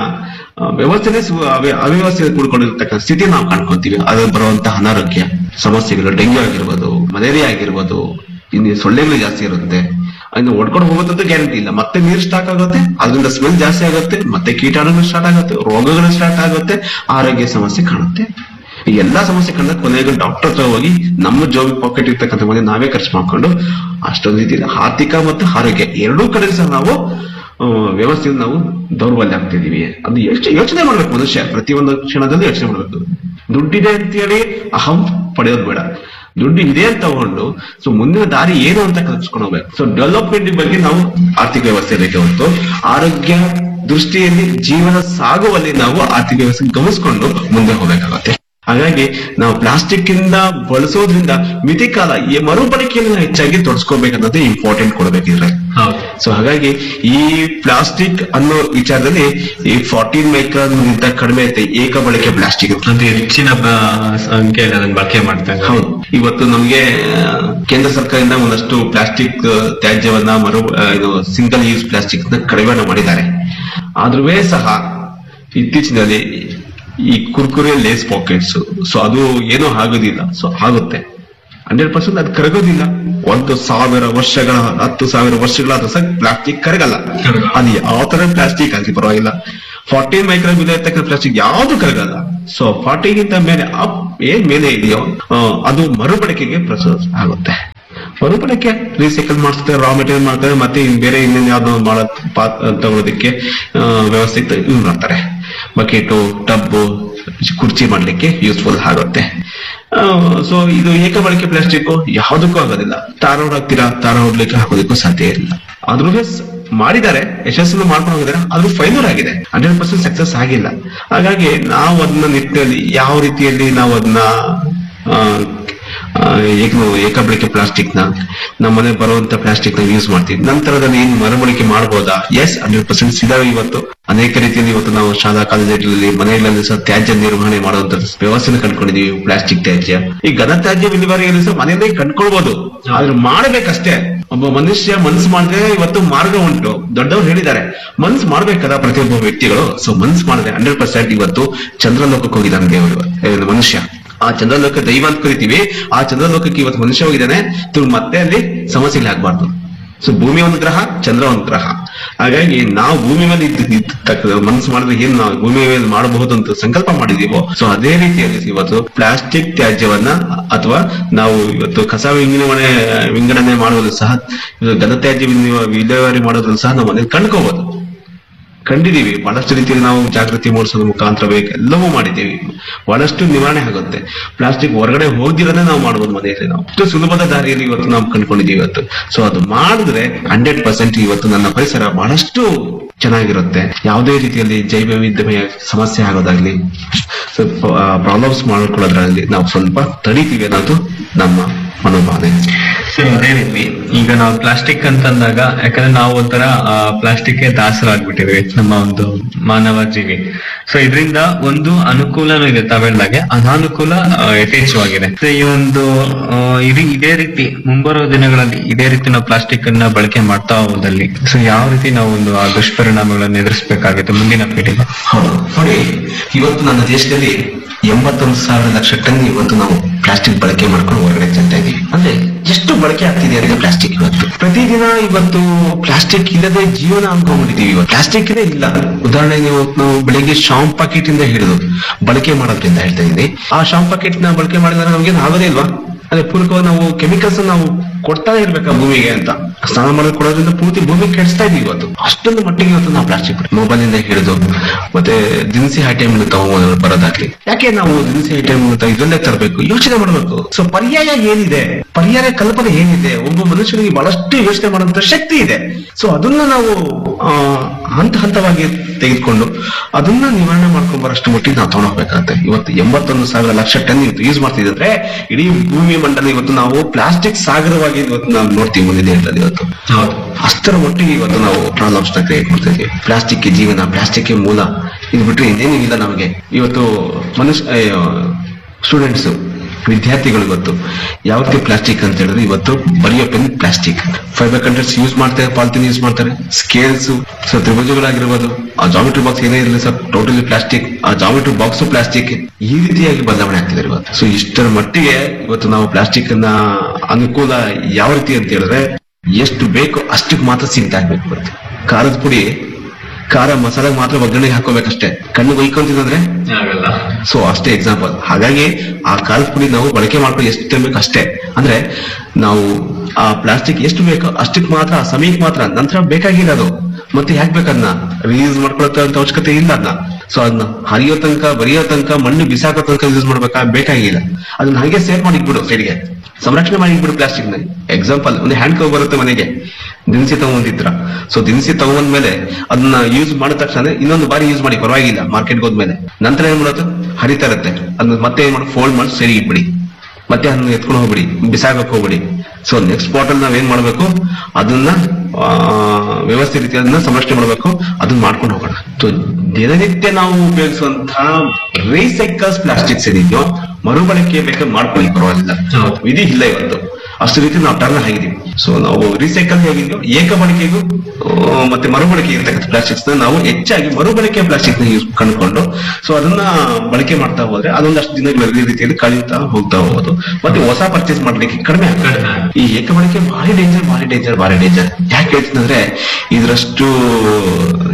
ಆ, ವ್ಯವಸ್ಥೆನೇ ಸು- ಅವ್ಯ- ಅವ್ಯವಸ್ಥೆ ಕೂಡ್ಕೊಂಡಿರ್ತಕ್ಕಂಥ ಸ್ಥಿತಿ ನಾವು ಕಾಣ್ಕೊಂತೀವಿ ಅದ್ರಲ್ಲಿ ಬರುವಂತಹ ಅನಾರೋಗ್ಯ ಸಮಸ್ಯೆಗಳು ಡೆಂಗ್ಯೂ ಆಗಿರ್ಬೋದು ಮಲೇರಿಯಾ ಆಗಿರ್ಬೋದು ಇನ್ನು ಸೊಳ್ಳೆಗಳು ಜಾಸ್ತಿ ಇರುತ್ತೆ ಇನ್ನು ಒಡ್ಕೊಂಡು ಹೋಗೋದಂತೂ ಗ್ಯಾರಂಟಿ ಇಲ್ಲ ಮತ್ತೆ ನೀರು ಸ್ಟಾಕ್ ಆಗುತ್ತೆ ಅದರಿಂದ ಸ್ಮೆಲ್ ಜಾಸ್ತಿ ಆಗುತ್ತೆ ಮತ್ತೆ ಕೀಟಾಣುಗಳು ಸ್ಟಾರ್ಟ್ ಆಗುತ್ತೆ ರೋಗಗಳು ಸ್ಟಾರ್ಟ್ ಆಗುತ್ತೆ ಆರೋಗ್ಯ ಸಮಸ್ಯೆ ಕಾಣುತ್ತೆ ಈ ಎಲ್ಲಾ ಸಮಸ್ಯೆ ಕಂಡ ಕೊನೆಗೆ ಡಾಕ್ಟರ್ ಹತ್ರ ಹೋಗಿ ನಮ್ಮ ಜೋಬಿ ಪಾಕೆಟ್ ಇರ್ತಕ್ಕಂಥ ಮನೆ ನಾವೇ ಖರ್ಚು ಮಾಡ್ಕೊಂಡು ಅಷ್ಟೊಂದು ರೀತಿಯಲ್ಲಿ ಆರ್ಥಿಕ ಮತ್ತು ಆರೋಗ್ಯ ಎರಡೂ ಕಡೆ ಸಹ ನಾವು ಆ, ವ್ಯವಸ್ಥೆಯಿಂದ ನಾವು ದೌರ್ಬಲ್ಯ ಆಗ್ತಿದೀವಿ ಅದು ಎಷ್ಟು ಯೋಚನೆ ಮಾಡ್ಬೇಕು ಮನುಷ್ಯ ಪ್ರತಿಯೊಂದು ಕ್ಷಣದಲ್ಲಿ ಯೋಚನೆ ಮಾಡ್ಬೇಕು ದುಡ್ಡಿದೆ ಅಂತೇಳಿ ಅಹಂ ಪಡೆಯೋದು ಬೇಡ ದುಡ್ಡು ಇದೆ ಅಂತ ತಗೊಂಡು ಸೊ ಮುಂದಿನ ದಾರಿ ಏನು ಅಂತ ಕಲ್ಸ್ಕೊಂಡು ಹೋಗ್ಬೇಕು ಸೊ ಡೆವಲಪ್ಮೆಂಟ್ ಬಗ್ಗೆ ನಾವು ಆರ್ಥಿಕ ವ್ಯವಸ್ಥೆ ಬೇಕೆ ಹೊರತು ಆರೋಗ್ಯ ದೃಷ್ಟಿಯಲ್ಲಿ ಜೀವನ ಸಾಗುವಲ್ಲಿ ನಾವು ಆರ್ಥಿಕ ವ್ಯವಸ್ಥೆ ಗಮನಿಸ್ಕೊಂಡು ಮುಂದೆ ಹೋಗ್ಬೇಕಾಗತ್ತೆ ಹಾಗಾಗಿ ನಾವು ಪ್ಲಾಸ್ಟಿಕ್ ಇಂದ ಬಳಸೋದ್ರಿಂದ ಮಿತಿ ಕಾಲ ಈ ಮರುಬಳಕೆಯನ್ನು ನಾವು ಹೆಚ್ಚಾಗಿ ತೊಡಸ್ಕೋಬೇಕನ್ನೋದು ಇಂಪಾರ್ಟೆಂಟ್ ಕೊಡಬೇಕಿದ್ರೆ ಹೌದು ಸೊ ಹಾಗಾಗಿ ಈ ಪ್ಲಾಸ್ಟಿಕ್ ಅನ್ನೋ ವಿಚಾರದಲ್ಲಿ ಈ ಫಾರ್ಟೀನ್ ಮೈಕ್ರಾನ್ ಗಿಂತ ಕಡಿಮೆ ಐತೆ ಏಕ ಬಳಕೆ ಪ್ಲಾಸ್ಟಿಕ್ ಅತಿ ಹೆಚ್ಚಿನ ಬ- ಸಂಖ್ಯೆಯಲ್ಲಿ ಅದನ್ನ ಬಳಕೆ ಮಾಡ್ತಾ ಇದ್ದಾರೆ ಹೌದು ಇವತ್ತು ನಮಗೆ ಆ, ಕೇಂದ್ರ ಸರ್ಕಾರದಿಂದ ಒಂದಷ್ಟು ಪ್ಲಾಸ್ಟಿಕ್ ತ್ಯಾಜ್ಯವನ್ನ ಮರು ಆ, ಇದು ಸಿಂಗಲ್ ಯೂಸ್ ಪ್ಲಾಸ್ಟಿಕ್ ನ ಕಡಿವಾಣ ಮಾಡಿದ್ದಾರೆ ಆದ್ರೂ ಸಹ ಇತ್ತೀಚಿನಲ್ಲಿ ಈ ಕುರ್ಕುರೆ ಲೇಸ್ ಪಾಕೆಟ್ಸ್ ಸೊ ಅದು ಏನೂ ಆಗೋದಿಲ್ಲ ಸೊ ಆಗುತ್ತೆ ಹಂಡ್ರೆಡ್ ಪರ್ಸೆಂಟ್ ಅದು ಕರಗೋದಿಲ್ಲ ಒಂದು ಸಾವಿರ ವರ್ಷಗಳ ಹತ್ತು ಸಾವಿರ ವರ್ಷಗಳಾದ ಸಹ ಪ್ಲಾಸ್ಟಿಕ್ ಕರಗಲ್ಲ ಕರಗಲ್ಲ. ಅದು ಯಾವ ತರ ಪ್ಲಾಸ್ಟಿಕ್ ಆಗಿ ಪರವಾಗಿಲ್ಲ ಫಾರ್ಟೀನ್ ಮೈಕ್ರಾನ್ ಮೇಲೆ ಇರ್ತಕ್ಕಂಥ ಪ್ಲಾಸ್ಟಿಕ್ ಯಾವುದು ಕರಗಲ್ಲ ಸೊ ಫಾರ್ಟಿಗಿಂತ ಮೇಲೆ ಅಪ್ ಏನ್ ಮೇಲೆ ಇದೆಯೋ ಆ, ಅದು ಮರುಬಳಕೆಗೆ ಪ್ರೊಸೆಸ್ ಆಗುತ್ತೆ ಮರುಬಳಕೆ ರೀಸೈಕಲ್ ಮಾಡಿಸ್ತಾರೆ ರಾ ಮೆಟೀರಿಯಲ್ ಮಾಡ್ತಾರೆ ಮತ್ತೆ ಇನ್ ಬೇರೆ ಇನ್ನೇನು ಯಾವ್ದೋ ಮಾಡೋ ಪಾತ್ ತಗೊಳೋದಕ್ಕೆ ಆ, ವ್ಯವಸ್ಥೆ ಯೂಸ್ ಮಾಡ್ತಾರೆ ಬಕೆಟು ಟಬ್ಬು ಕುರ್ಚಿ ಮಾಡ್ಲಿಕ್ಕೆ ಯೂಸ್ಫುಲ್ ಆಗುತ್ತೆ ಸೊ ಇದು ಏಕ ಬಳಕೆ ಪ್ಲಾಸ್ಟಿಕ್ ಯಾವುದಕ್ಕೂ ಆಗೋದಿಲ್ಲ ತಾರ ಹಾಕ್ತೀರಾ ತಾರ ಹೊಡ್ಲಿಕ್ಕೆ ಹಾಕೋದಕ್ಕೂ ಸಾಧ್ಯ ಇಲ್ಲ ಅದ್ರ ಮಾಡಿದ್ದಾರೆ ಯಶಸ್ಸನ್ನು ಮಾಡ್ಕೊಂಡು ಹೋಗಿದ್ದಾರೆ ಆದ್ರೂ ಫೈನರ್ ಆಗಿದೆ ಹಂಡ್ರೆಡ್ ಪರ್ಸೆಂಟ್ ಸಕ್ಸಸ್ ಆಗಿಲ್ಲ ಹಾಗಾಗಿ ನಾವು ಅದನ್ನ ನಿಟ್ಟಿನಲ್ಲಿ ಯಾವ ರೀತಿಯಲ್ಲಿ ನಾವು ಅದನ್ನ ಆ, ಆ, ಏಕ ಏಕ ಬಳಕೆ ಪ್ಲಾಸ್ಟಿಕ್ ನ ನಮ್ಮ ಮನೆ ಬರುವಂತ ಪ್ಲಾಸ್ಟಿಕ್ ನ ಯೂಸ್ ಮಾಡ್ತೀವಿ ನಂತರದಲ್ಲಿ ಏನು ಮರುಬಳಕೆ ಮಾಡಬಹುದಾ ಎಸ್ ಹಂಡ್ರೆಡ್ ಪರ್ಸೆಂಟ್ ಇದಾವೆ ಇವತ್ತು ಅನೇಕ ರೀತಿಯಲ್ಲಿ ಇವತ್ತು ನಾವು ಶಾಲಾ ಕಾಲೇಜುಗಳಲ್ಲಿ ಮನೆಗಳಲ್ಲಿ ಸಹ ತ್ಯಾಜ್ಯ ನಿರ್ವಹಣೆ ಮಾಡುವಂತ ವ್ಯವಸ್ಥೆನ ಕಂಡ್ಕೊಂಡಿದೀವಿ ಪ್ಲಾಸ್ಟಿಕ್ ತ್ಯಾಜ್ಯ ಈ ಘನ ತ್ಯಾಜ್ಯ ವಿಲೇವಾರಿಯಲ್ಲಿ ಸಹ ಮನೆಯಲ್ಲೇ ಕಂಡ್ಕೊಳ್ಬಹುದು ಆದ್ರೆ ಮಾಡಬೇಕಷ್ಟೇ ಒಬ್ಬ ಮನುಷ್ಯ ಮನ್ಸು ಮಾಡಿದ್ರೆ ಇವತ್ತು ಮಾರ್ಗ ಉಂಟು ದೊಡ್ಡವರು ಹೇಳಿದ್ದಾರೆ ಮನ್ಸು ಮಾಡ್ಬೇಕಲ್ಲ ಪ್ರತಿಯೊಬ್ಬ ವ್ಯಕ್ತಿಗಳು ಸೊ ಮನ್ಸು ಮಾಡಿದ್ರೆ ಹಂಡ್ರೆಡ್ ಪರ್ಸೆಂಟ್ ಇವತ್ತು ಚಂದ್ರಲೋಕಕ್ಕೆ ಹೋಗಿದ್ದಾನೆ ದೇವರು ಏನು ಮನುಷ್ಯ ಆ ಚಂದ್ರಲೋಕ ದೈವ ಅಂತ ಕರಿತೀವಿ ಆ ಚಂದ್ರಲೋಕಕ್ಕೆ ಇವತ್ತು ಮನುಷ್ಯ ಹೋಗಿದ್ದಾನೆ ತಿರ್ಗಿ ಮತ್ತೆ ಅಲ್ಲಿ ಸಮಸ್ಯೆಗಳು ಆಗ್ಬಾರ್ದು ಸೊ ಭೂಮಿ ಒಂದು ಗ್ರಹ ಚಂದ್ರ ಒಂದು ಗ್ರಹ ಹಾಗಾಗಿ ನಾವು ಭೂಮಿ ಮೇಲೆ ಇದ್ದ ಇದ್ದ ತಕ್ಕ ಮನಸ್ಸು ಮಾಡಿದ್ರೆ ಏನ್ ನಾವು ಭೂಮಿ ಮೇಲೆ ಮಾಡಬಹುದು ಅಂತ ಸಂಕಲ್ಪ ಮಾಡಿದೀವೋ ಸೊ ಅದೇ ರೀತಿಯಲ್ಲಿ ಇವತ್ತು ಪ್ಲಾಸ್ಟಿಕ್ ತ್ಯಾಜ್ಯವನ್ನ ಅಥವಾ ನಾವು ಇವತ್ತು ಕಸ ವಿಂಗಡಣೆ ವಿಂಗಡಣೆ ಮಾಡುವುದು ಸಹ ಇದು ಘನತ್ಯಾಜ್ಯ ವಿಲೇವ- ವಿಲೇವಾರಿ ಮಾಡೋದ್ರಲ್ಲಿ ಸಹ ನಾವು ಮನೇಲಿ ಕಂಡ್ಕೋಬಹುದು ಕಂಡಿದೀವಿ ಬಹಳಷ್ಟು ರೀತಿಯಲ್ಲಿ ನಾವು ಜಾಗೃತಿ ಮೂಡಿಸೋದ್ರ ಮುಖಾಂತರ ಬೇಕು ಎಲ್ಲವೂ ಮಾಡಿದ್ದೀವಿ ಬಹಳಷ್ಟು ನಿವಾರಣೆ ಆಗುತ್ತೆ ಪ್ಲಾಸ್ಟಿಕ್ ಹೊರಗಡೆ ಹೋಗ್ದಿರದೇ ನಾವು ಮಾಡ್ಬೋದು ಮನೆಯಲ್ಲಿ ನಾವು ಅಷ್ಟು ಸುಲಭದ ದಾರಿಯಲ್ಲಿ ಇವತ್ತು ನಾವು ಕಂಡುಕೊಂಡಿದ್ದೀವಿ ಇವತ್ತು ಸೊ ಅದು ಮಾಡಿದ್ರೆ ಹಂಡ್ರೆಡ್ ಪರ್ಸೆಂಟ್ ಇವತ್ತು ನನ್ನ ಪರಿಸರ ಬಹಳಷ್ಟು ಚೆನ್ನಾಗಿರುತ್ತೆ ಯಾವುದೇ ರೀತಿಯಲ್ಲಿ ಜೈವ ವೈವಿಧ್ಯಮಯ ಸಮಸ್ಯೆ ಆಗೋದಾಗ್ಲಿ ಪ್ರಾಬ್ಲಮ್ಸ್ ಮಾಡ್ಕೊಳ್ಳೋದ್ರಲ್ಲಿ ನಾವು ಸ್ವಲ್ಪ ತಡೀತೀವಿ ಅನ್ನೋದು ನಮ್ಮ ಮನೋಭಾವನೆ ಸೊ ಅದೇ ರೀತಿ ಈಗ ನಾವು ಪ್ಲಾಸ್ಟಿಕ್ ಅಂತಂದಾಗ ಯಾಕಂದ್ರೆ ನಾವು ಒಂಥರ ಪ್ಲಾಸ್ಟಿಕ್ ದಾಸರಾಗ್ಬಿಟ್ಟಿದ್ವಿ ನಮ್ಮ ಒಂದು ಮಾನವ ಜೀವಿ ಸೊ ಇದರಿಂದ ಒಂದು ಅನುಕೂಲನೂ ಇದೆ ತಾವ್ ಹೇಳ್ದಾಗೆ ಅನಾನುಕೂಲ ಆ, ಯಥೇಚ್ಛವಾಗಿದೆ ಸೊ ಈ ಒಂದು ಆ, ಇದೇ ಇದೇ ರೀತಿ ಮುಂಬರುವ ದಿನಗಳಲ್ಲಿ ಇದೇ ರೀತಿ ನಾವು ಪ್ಲಾಸ್ಟಿಕ್ ಅನ್ನ ಬಳಕೆ ಮಾಡ್ತಾ ಹೋದಲ್ಲಿ ಸೊ ಯಾವ ರೀತಿ ನಾವು ಒಂದು ಆ ದುಷ್ಪರಿಣಾಮಗಳನ್ನು ಎದುರಿಸಬೇಕಾಗುತ್ತೆ ಮುಂದಿನ ಪೀಳಿಗೆ ಹೌದು ನೋಡಿ ಇವತ್ತು ನನ್ನ ದೇಶದಲ್ಲಿ ಎಂಬತ್ತೊಂದು ಸಾವಿರ ಲಕ್ಷ ಟನ್ ಇವತ್ತು ನಾವು ಪ್ಲಾಸ್ಟಿಕ್ ಬಳಕೆ ಮಾಡ್ಕೊಂಡು ಹೊರಗಡೆ ಚೆಲ್ತಾ ಇದೀವಿ ಅಂದ್ರೆ ಎಷ್ಟು ಬಳಕೆ ಆಗ್ತಿದೆ ಅಂದ್ರೆ ಪ್ಲಾಸ್ಟಿಕ್ ಇವತ್ತು ಪ್ರತಿದಿನ ಇವತ್ತು ಪ್ಲಾಸ್ಟಿಕ್ ಇಲ್ಲದೆ ಜೀವನ ಅನ್ಕೊಂಡ್ಬಿಟ್ಟಿದೀವಿ ಇವತ್ತು ಪ್ಲಾಸ್ಟಿಕ್ ಇದೇ ಇಲ್ಲ ಉದಾಹರಣೆಗೆ ಇವತ್ತು ನಾವು ಬೆಳಿಗ್ಗೆ ಶಾಂಪ್ ಪಾಕೆಟ್ ಇಂದ ಹಿಡಿದು ಬಳಕೆ ಮಾಡೋದ್ರಿಂದ ಹೇಳ್ತಾ ಇದ್ದೀನಿ ಆ ಶಾಂಪ್ ಪಾಕೆಟ್ ನ ಬಳಕೆ ಮಾಡಿದ್ರೆ ನಮ್ಗೆ ಆಗೋದೇ ಇಲ್ವಾ ಅದೇ ಪೂರಕವಾಗಿ ನಾವು ಕೆಮಿಕಲ್ಸ್ ನಾವು ಕೊಡ್ತಾನೆ ಇರ್ಬೇಕಾ ಭೂಮಿಗೆ ಅಂತ ಸ್ನಾನ ಮಾಡೋದು ಕೊಡೋದ್ರಿಂದ ಪೂರ್ತಿ ಭೂಮಿ ಕೆಡಿಸ್ತಾ ಇದೀವಿ ಇವತ್ತು ಅಷ್ಟೊಂದು ಮಟ್ಟಿಗೆ ಇವತ್ತು ನಾವು ಪ್ಲಾಸ್ಟಿಕ್ ಮೊಬೈಲ್ ಇಂದ ಹಿಡಿದು ಮತ್ತೆ ದಿನಸಿ ಐಟಮ್ ತಗೊಂಡು ಬರೋದಾಗ್ಲಿ ಯಾಕೆ ನಾವು ದಿನಸಿ ಐಟಮ್ ಇದರಲ್ಲೇ ತರಬೇಕು ಯೋಚನೆ ಮಾಡಬೇಕು ಸೊ ಪರ್ಯಾಯ ಏನಿದೆ ಪರ್ಯಾಯ ಕಲ್ಪನೆ ಏನಿದೆ ಒಬ್ಬ ಮನುಷ್ಯನಿಗೆ ಬಹಳಷ್ಟು ಯೋಚನೆ ಮಾಡುವಂತ ಶಕ್ತಿ ಇದೆ ಸೊ ಅದನ್ನ ನಾವು ಆ, ಹಂತ ಹಂತವಾಗಿ ತೆಗೆದುಕೊಂಡು ಅದನ್ನ ನಿವಾರಣೆ ಮಾಡ್ಕೊಂಡ್ ಬರೋಷ್ಟು ಮಟ್ಟಿಗೆ ನಾವು ತಗೊಂಡೋಗ್ಬೇಕಾಗತ್ತೆ ಇವತ್ತು ಎಂಬತ್ತೊಂದು ಸಾವಿರ ಲಕ್ಷ ಟನ್ ಇವತ್ತು ಯೂಸ್ ಮಾಡ್ತಿದ್ರೆ ಇಡೀ ಭೂಮಿ ಮಂಡಲ ಇವತ್ತು ನಾವು ಪ್ಲಾಸ್ಟಿಕ್ ಸಾಗರವಾಗಿ ಇವತ್ತು ನಾವು ನೋಡ್ತೀವಿ ಮುಂದಿನ ದಿನಗಳಲ್ಲಿ ಇವತ್ತು ಹೌದು ಅಷ್ಟರ ಮಟ್ಟಿಗೆ ಇವತ್ತು ನಾವು ಪ್ರಾಬ್ಲಮ್ಸ್ ನ ಕ್ರಿಯೇಟ್ ಮಾಡ್ತಾ ಇದೀವಿ ಪ್ಲಾಸ್ಟಿಕ್ ಜೀವನ ಪ್ಲಾಸ್ಟಿಕ್ ಮೂಲ ಇದು ಬಿಟ್ರೆ ಇನ್ನೇನು ಇಲ್ಲ ನಮಗೆ ಇವತ್ತು ಮನುಷ್ಯ ಸ್ಟೂಡೆಂಟ್ಸ್ ವಿದ್ಯಾರ್ಥಿಗಳು ಇವತ್ತು ಯಾವ ರೀತಿ ಪ್ಲಾಸ್ಟಿಕ್ ಅಂತ ಹೇಳಿದ್ರೆ ಇವತ್ತು ಬರೆಯೋ pen plastic fibre contents use ಮಾಡ್ತಾರೆ ಪಾಲಿಥಿನ್ ಯೂಸ್ ಮಾಡ್ತಾರೆ ಸ್ಕೇಲ್ಸ್ ಸೊ ತ್ರಿಭುಜಗಳಾಗಿರ್ಬೋದು ಆ ಜಾಮಿಟ್ರಿ ಬಾಕ್ಸ್ ಏನೇ ಇರಲಿ ಸರ್ ಟೋಟಲಿ ಪ್ಲಾಸ್ಟಿಕ್ ಆ ಜಾಮಿಟ್ರಿ ಬಾಕ್ಸ್ ಪ್ಲಾಸ್ಟಿಕ್ ಈ ರೀತಿಯಾಗಿ ಬದಲಾವಣೆ ಆಗ್ತಿದೆ ಇವತ್ತು ಸೊ ಇಷ್ಟರ ಮಟ್ಟಿಗೆ ಇವತ್ತು ನಾವು ಪ್ಲಾಸ್ಟಿಕ್ ಅನ್ನ ಅನುಕೂಲ ಯಾವ ರೀತಿ ಅಂತ ಹೇಳಿದ್ರೆ ಎಷ್ಟು ಬೇಕು ಅಷ್ಟಕ್ಕೆ ಮಾತ್ರ ಸೀಮಿತ ಆಗ್ಬೇಕು ಇವತ್ತು ಖಾರದ ಪುಡಿ ಖಾರ ಮಸಾಲೆ ಮಾತ್ರ ಒಗ್ಗರಣೆಗೆ ಹಾಕೋಬೇಕಷ್ಟೇ ಕಣ್ಣಿಗೆ ಒಯ್ಕೊಂತಿದ್ರೆ ಆಗಲ್ಲ ಸೊ ಅಷ್ಟೇ ಎಕ್ಸಾಂಪಲ್ ಹಾಗಾಗಿ ಆ ಖಾರದ ಪುಡಿ ನಾವು ಬಳಕೆ ಮಾಡ್ಕೊಂಡು ಎಷ್ಟು ಬೇಕು ಅಷ್ಟೇ ಅಂದ್ರೆ ನಾವು ಆ ಪ್ಲಾಸ್ಟಿಕ್ ಎಷ್ಟು ಬೇಕೋ ಅಷ್ಟಕ್ಕೆ ಮಾತ್ರ ಆ ಸಮಯಕ್ಕೆ ಮಾತ್ರ ನಂತರ ಬೇಕಾಗಿಲ್ಲ ಅದು ಮತ್ತೆ ಯಾಕೆ ಬೇಕದನ್ನ ರಿಯೂಸ್ ಮಾಡ್ಕೊಳಕ್ಕೆ ಅಂತ ಅವಶ್ಯಕತೆ ಇಲ್ಲ ಅದನ್ನ ಸೊ ಅದನ್ನ ಹರಿಯೋ ತನಕ ಬರಿಯೋ ತನಕ ಮಣ್ಣು ಬಿಸಾಕೋ ತನಕ ಯೂಸ್ ಮಾಡ್ಬೇಕಾ ಬೇಕಾಗಿಲ್ಲ ಅದನ್ನ ಹಾಗೆ ಸೇವ್ ಮಾಡಿ ಇಟ್ಬಿಡು ಸೈಡ್ಗೆ ಸಂರಕ್ಷಣೆ ಮಾಡಿ ಇಟ್ಬಿಡು ಪ್ಲಾಸ್ಟಿಕ್ ನ ಎಕ್ಸಾಂಪಲ್ ಒಂದು ಹ್ಯಾಂಡ್ ಕವ್ ಬರುತ್ತೆ ಮನೆಗೆ ದಿನಸಿ ತಗೊಂಡಿದ್ರ ಸೊ ದಿನಸಿ ತಗೊಂಡ್ಮೇಲೆ ಅದನ್ನ ಯೂಸ್ ಮಾಡಿದ ತಕ್ಷಣ ಇನ್ನೊಂದು ಬಾರಿ ಯೂಸ್ ಮಾಡಿ ಪರವಾಗಿಲ್ಲ ಮಾರ್ಕೆಟ್ಗೆ ಹೋದ್ಮೇಲೆ ನಂತರ ಏನ್ ಮಾಡೋದು ಹರಿತಾ ಇರುತ್ತೆ ಅದನ್ನ ಮತ್ತೆ ಏನ್ ಮಾಡಿ ಫೋಲ್ಡ್ ಮಾಡಿ ಸರಿ ಇಟ್ಬಿಡಿ ಮತ್ತೆ ಅದನ್ನ ಎತ್ಕೊಂಡು ಹೋಗ್ಬಿಡಿ ಬಿಸಾಕಕ್ ಹೋಗ್ಬಿಡಿ ಸೊ ನೆಕ್ಸ್ಟ್ ಬಾಟಲ್ ನಾವ್ ಏನ್ ಮಾಡ್ಬೇಕು ಅದನ್ನ ಆ, ವ್ಯವಸ್ಥೆ ರೀತಿ ಅದನ್ನ ಸಂರಕ್ಷಣೆ ಮಾಡ್ಬೇಕು ಅದನ್ನ ಮಾಡ್ಕೊಂಡು ಹೋಗೋಣ ಸೊ ದಿನನಿತ್ಯ ನಾವು ಉಪಯೋಗಿಸುವಂತಹ ರೀಸೈಕಲ್ಸ್ ಪ್ಲಾಸ್ಟಿಕ್ಸ್ ಏನಿದೆಯೋ ಮರುಬಳಕೆ ಬೇಕಾದ್ರೆ ಮಾಡ್ಕೊಳ್ಳಿ ಪರವಾಗಿಲ್ಲ ಹೌದು. ವಿಧಿ ಇಲ್ಲ ಇವತ್ತು ಅಷ್ಟು ರೀತಿ ನಾವು ಟರ್ನ್ ಆಗಿದೀವಿ ಸೊ ನಾವು ರೀಸೈಕಲ್ ಹೇಗಿದ್ಯೋ ಏಕ ಬಳಕೆಗೂ ಆ, ಮತ್ತೆ ಮರುಬಳಕೆ ಇರ್ತಕ್ಕಂಥ ಪ್ಲಾಸ್ಟಿಕ್ಸ್ ನ ನಾವು ಹೆಚ್ಚಾಗಿ ಮರುಬಳಕೆ ಪ್ಲಾಸ್ಟಿಕ್ ನ ಯೂಸ್ ಕಂಡುಕೊಂಡು ಸೊ ಅದನ್ನ ಬಳಕೆ ಮಾಡ್ತಾ ಹೋದ್ರೆ ಅದೊಂದಷ್ಟು ದಿನಗಳ ರೀತಿಯಲ್ಲಿ ಕಳೀತಾ ಹೋಗ್ತಾ ಹೋಗೋದು ಮತ್ತೆ ಹೊಸ ಪರ್ಚೇಸ್ ಮಾಡ್ಲಿಕ್ಕೆ ಕಡಿಮೆ ಆಗುತ್ತೆ ಕಡಿಮೆ ಆಗುತ್ತೆ. ಈ ಏಕ ಬಳಕೆ ಭಾರಿ ಡೇಂಜರ್ ಭಾರಿ ಡೇಂಜರ್ ಭಾರಿ ಡೇಂಜರ್ ಯಾಕೆ ಹೇಳ್ತೀನಿ ಅಂದ್ರೆ ಇದರಷ್ಟು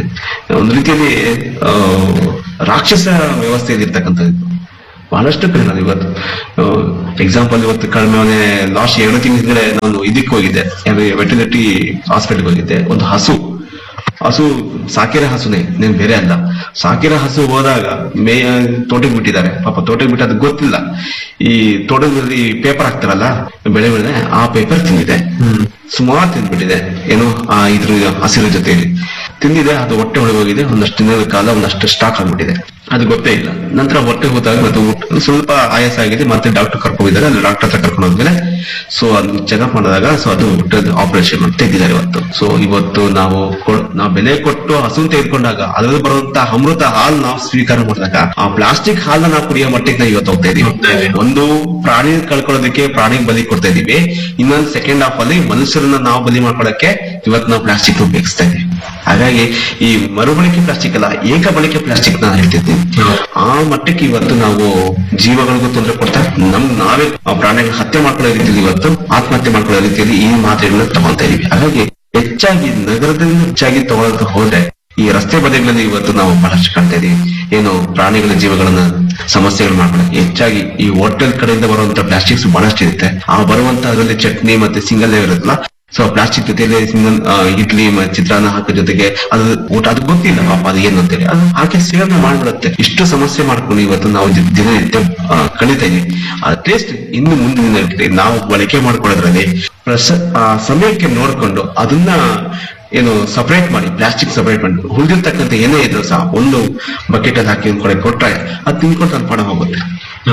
ಒಂದು ರೀತಿಯಲ್ಲಿ ಆ, ರಾಕ್ಷಸ ವ್ಯವಸ್ಥೆಯಲ್ಲಿ ಇರ್ತಕ್ಕಂಥದ್ದು ಬಹಳಷ್ಟು ಕಡಿಮೆ ಅದು ಇವತ್ತು ಎಕ್ಸಾಂಪಲ್ ಇವತ್ತು ಕಡಿಮೆ ಮೊನ್ನೆ ಲಾಸ್ಟ್ ಎರಡು ತಿಂಗಳ ಹಿಂದೆ ನಾನು ಇದಕ್ಕೆ ಹೋಗಿದ್ದೆ ವೆಟರ್ನಿಟಿ ಹಾಸ್ಪಿಟಲ್ಗೆ ಹೋಗಿದ್ದೆ ಒಂದು ಹಸು ಹಸು ಸಾಕಿರ ಹಸುನೇ ನೀನ್ ಬೇರೆ ಅಲ್ಲ ಸಾಕಿರ ಹಸು ಹೋದಾಗ ಮೇ ತೋಟಕ್ಕೆ ಬಿಟ್ಟಿದ್ದಾರೆ ಪಾಪ ತೋಟಕ್ಕೆ ಬಿಟ್ಟು ಅದು ಗೊತ್ತಿಲ್ಲ ಈ ತೋಟದಲ್ಲಿ ಪೇಪರ್ ಹಾಕ್ತಾರಲ್ಲ ಬೆಳೆ ಬೆಳೆ ಆ ಪೇಪರ್ ತಿಂದಿದೆ ಸುಮಾರು ತಿಂದ್ಬಿಟ್ಟಿದೆ ಏನು ಆ ಇದ್ರ ಹಸಿರು ಜೊತೆಯಲ್ಲಿ ತಿಂದಿದೆ ಅದು ಹೊಟ್ಟೆ ಒಳಗೆ ಹೋಗಿದೆ ಒಂದಷ್ಟು ದಿನದ ಕಾಲ ಒಂದಷ್ಟು ಸ್ಟಾಕ್ ಆಗ್ಬಿಟ್ಟಿದೆ ಅದು ಗೊತ್ತೇ ಇಲ್ಲ ನಂತರ ಹೊಟ್ಟೆ ಹೋದಾಗ ಮತ್ತೆ ಊಟ ಸ್ವಲ್ಪ ಆಯಾಸ ಆಗಿದೆ ಮತ್ತೆ ಡಾಕ್ಟರ್ ಕರ್ಕೊಂಡು ಹೋಗಿದ್ದಾರೆ ಅಲ್ಲಿ ಡಾಕ್ಟರ್ ಹತ್ರ ಕರ್ಕೊಂಡು ಹೋದ್ಮೇಲೆ ಸೊ ಅದು ಚೆಕಪ್ ಮಾಡಿದಾಗ ಸೊ ಅದು ಊಟದ ಆಪರೇಷನ್ ಮಾಡಿ ತೆಗೆದಿದ್ದಾರೆ ಇವತ್ತು ಸೊ ಇವತ್ತು ನಾವು ಕೊ- ನಾವು ಬೆಲೆ ಕೊಟ್ಟು ಹಸು ತೆಗೆದುಕೊಂಡಾಗ ಅದರಲ್ಲಿ ಬರುವಂತ ಅಮೃತ ಹಾಲು ನಾವು ಸ್ವೀಕಾರ ಮಾಡಿದಾಗ ಆ ಪ್ಲಾಸ್ಟಿಕ್ ಹಾಲನ್ನ ನಾವು ಕುಡಿಯೋ ಮಟ್ಟಿಗೆ ನಾವು ಇವತ್ತು ಹೋಗ್ತಾ ಇದೀವಿ ಒಂದು ಪ್ರಾಣಿ ಕಳ್ಕೊಳ್ಳೋದಕ್ಕೆ ಪ್ರಾಣಿಗೆ ಬಲಿ ಕೊಡ್ತಾ ಇದೀವಿ ಇನ್ನೊಂದು ಸೆಕೆಂಡ್ ಹಾಫ್ ಅಲ್ಲಿ ಮನುಷ್ಯರನ್ನ ನಾವು ಬಲಿ ಮಾಡ್ಕೊಳ್ಳೋಕೆ ಇವತ್ತು ನಾವು ಪ್ಲಾಸ್ಟಿಕ್ ಉಪಯೋಗಿಸ್ತಾ ಇದೀವಿ ಹಾಗಾಗಿ ಈ ಮರುಬಳಕೆ ಪ್ಲಾಸ್ಟಿಕ್ ಅಲ್ಲ ಏಕ ಬಳಕೆ ಪ್ಲಾಸ್ಟಿಕ್ ನಾನು ಹೇಳ್ತಿದ್ದೀನಿ ಆ ಮಟ್ಟಕ್ಕೆ ಇವತ್ತು ನಾವು ಜೀವಗಳಿಗೂ ತೊಂದರೆ ಕೊಡ್ತಾ ನಮ್ ನಾವೇ ಆ ಪ್ರಾಣಿಗಳ ಹತ್ಯೆ ಮಾಡ್ಕೊಳ್ಳೋ ರೀತಿಯಲ್ಲಿ ಇವತ್ತು ಆತ್ಮಹತ್ಯೆ ಮಾಡ್ಕೊಳ್ಳೋ ರೀತಿಯಲ್ಲಿ ಈ ಮಾತ್ರೆಗಳನ್ನ ತಗೊಂತಾ ಇದೀವಿ ಹಾಗಾಗಿ ಹೆಚ್ಚಾಗಿ ನಗರದಲ್ಲಿ ಹೆಚ್ಚಾಗಿ ತಗೊಳ್ಳೋದು ಹೋದ್ರೆ ಈ ರಸ್ತೆ ಬದಿಗಳಲ್ಲಿ ಇವತ್ತು ನಾವು ಬಹಳಷ್ಟು ಕಾಣ್ತಾ ಇದೀವಿ ಏನು ಪ್ರಾಣಿಗಳ ಜೀವಗಳನ್ನ ಸಮಸ್ಯೆಗಳು ಮಾಡ್ಕೊಳ್ಳೋಕೆ ಹೆಚ್ಚಾಗಿ ಈ ಹೋಟೆಲ್ ಕಡೆಯಿಂದ ಬರುವಂತ ಪ್ಲಾಸ್ಟಿಕ್ಸ್ ಬಹಳಷ್ಟು ಇರುತ್ತೆ ಆ ಬರುವಂತ ಅದರಲ್ಲಿ ಚಟ್ನಿ ಮತ್ತೆ ಸಿಂಗಲ್ ಇರುತ್ತಲ್ಲ ಸೊ ಪ್ಲಾಸ್ಟಿಕ್ ಜೊತೆಲಿ ಸಿಂಗಲ್ ಇಡ್ಲಿ ಮತ್ತೆ ಚಿತ್ರಾನ್ನ ಹಾಕೋ ಜೊತೆಗೆ ಅದು ಊಟ ಅದು ಗೊತ್ತಿಲ್ಲ ಪಾಪ ಅದು ಏನು ಅಂತೇಳಿ ಅದು ಹಾಕಿ ಸೇವನೆ ಮಾಡ್ಬಿಡುತ್ತೆ ಇಷ್ಟು ಸಮಸ್ಯೆ ಮಾಡ್ಕೊಂಡು ಇವತ್ತು ನಾವು ದಿ- ದಿನನಿತ್ಯ ಆ, ಕಳೀತಾ ಇದೀವಿ ಆ ಟೇಸ್ಟ್ ಇನ್ನು ಮುಂದಿನ ಇರುತ್ತೆ ನಾವು ಬಳಕೆ ಮಾಡ್ಕೊಳ್ಳೋದ್ರಲ್ಲಿ ಪ್ರಸ- ಆ ಸಮಯಕ್ಕೆ ನೋಡ್ಕೊಂಡು ಅದನ್ನ ಏನು ಸಪರೇಟ್ ಮಾಡಿ ಪ್ಲಾಸ್ಟಿಕ್ ಸಪರೇಟ್ ಮಾಡಿ ಉಳಿದಿರ್ತಕ್ಕಂಥ ಏನೇ ಇದ್ರು ಸಹ ಒಂದು ಬಕೆಟ್ ಅಲ್ಲಿ ಹಾಕಿ ಒಂದ್ ಕಡೆ ಕೊಟ್ರೆ ಅದು ತಿನ್ಕೊಂಡು ತನ್ನ ಪಡ ಹೋಗುತ್ತೆ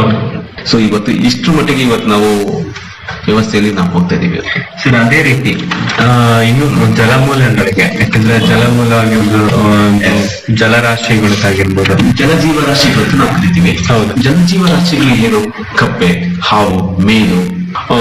ಸೊ ಇವತ್ತು ಇಷ್ಟು ಮಟ್ಟಿಗೆ ಇವತ್ತು ನಾವು ವ್ಯವಸ್ಥೆಯಲ್ಲಿ ನಾವು ಹೋಗ್ತಾ ಇದೀವಿ ಸರ್ ಅದೇ ರೀತಿ ಆ, ಇನ್ನು ಜಲಮೂಲಗಳಿಗೆ ಯಾಕಂದ್ರೆ ಜಲಮೂಲ ಆಗಿರ್ಬೋದು ಆ, ಒಂದು ಜಲರಾಶಿಗಳಿಗಾಗಿರ್ಬೋದು ಜಲಜೀವರಾಶಿಗಳು ಅಂತ ನಾವು ಕರಿತೀವಿ ಹೌದು. ಜಲಜೀವರಾಶಿಗಳು ಏನು ಕಪ್ಪೆ ಹಾವು ಮೀನು ಆ,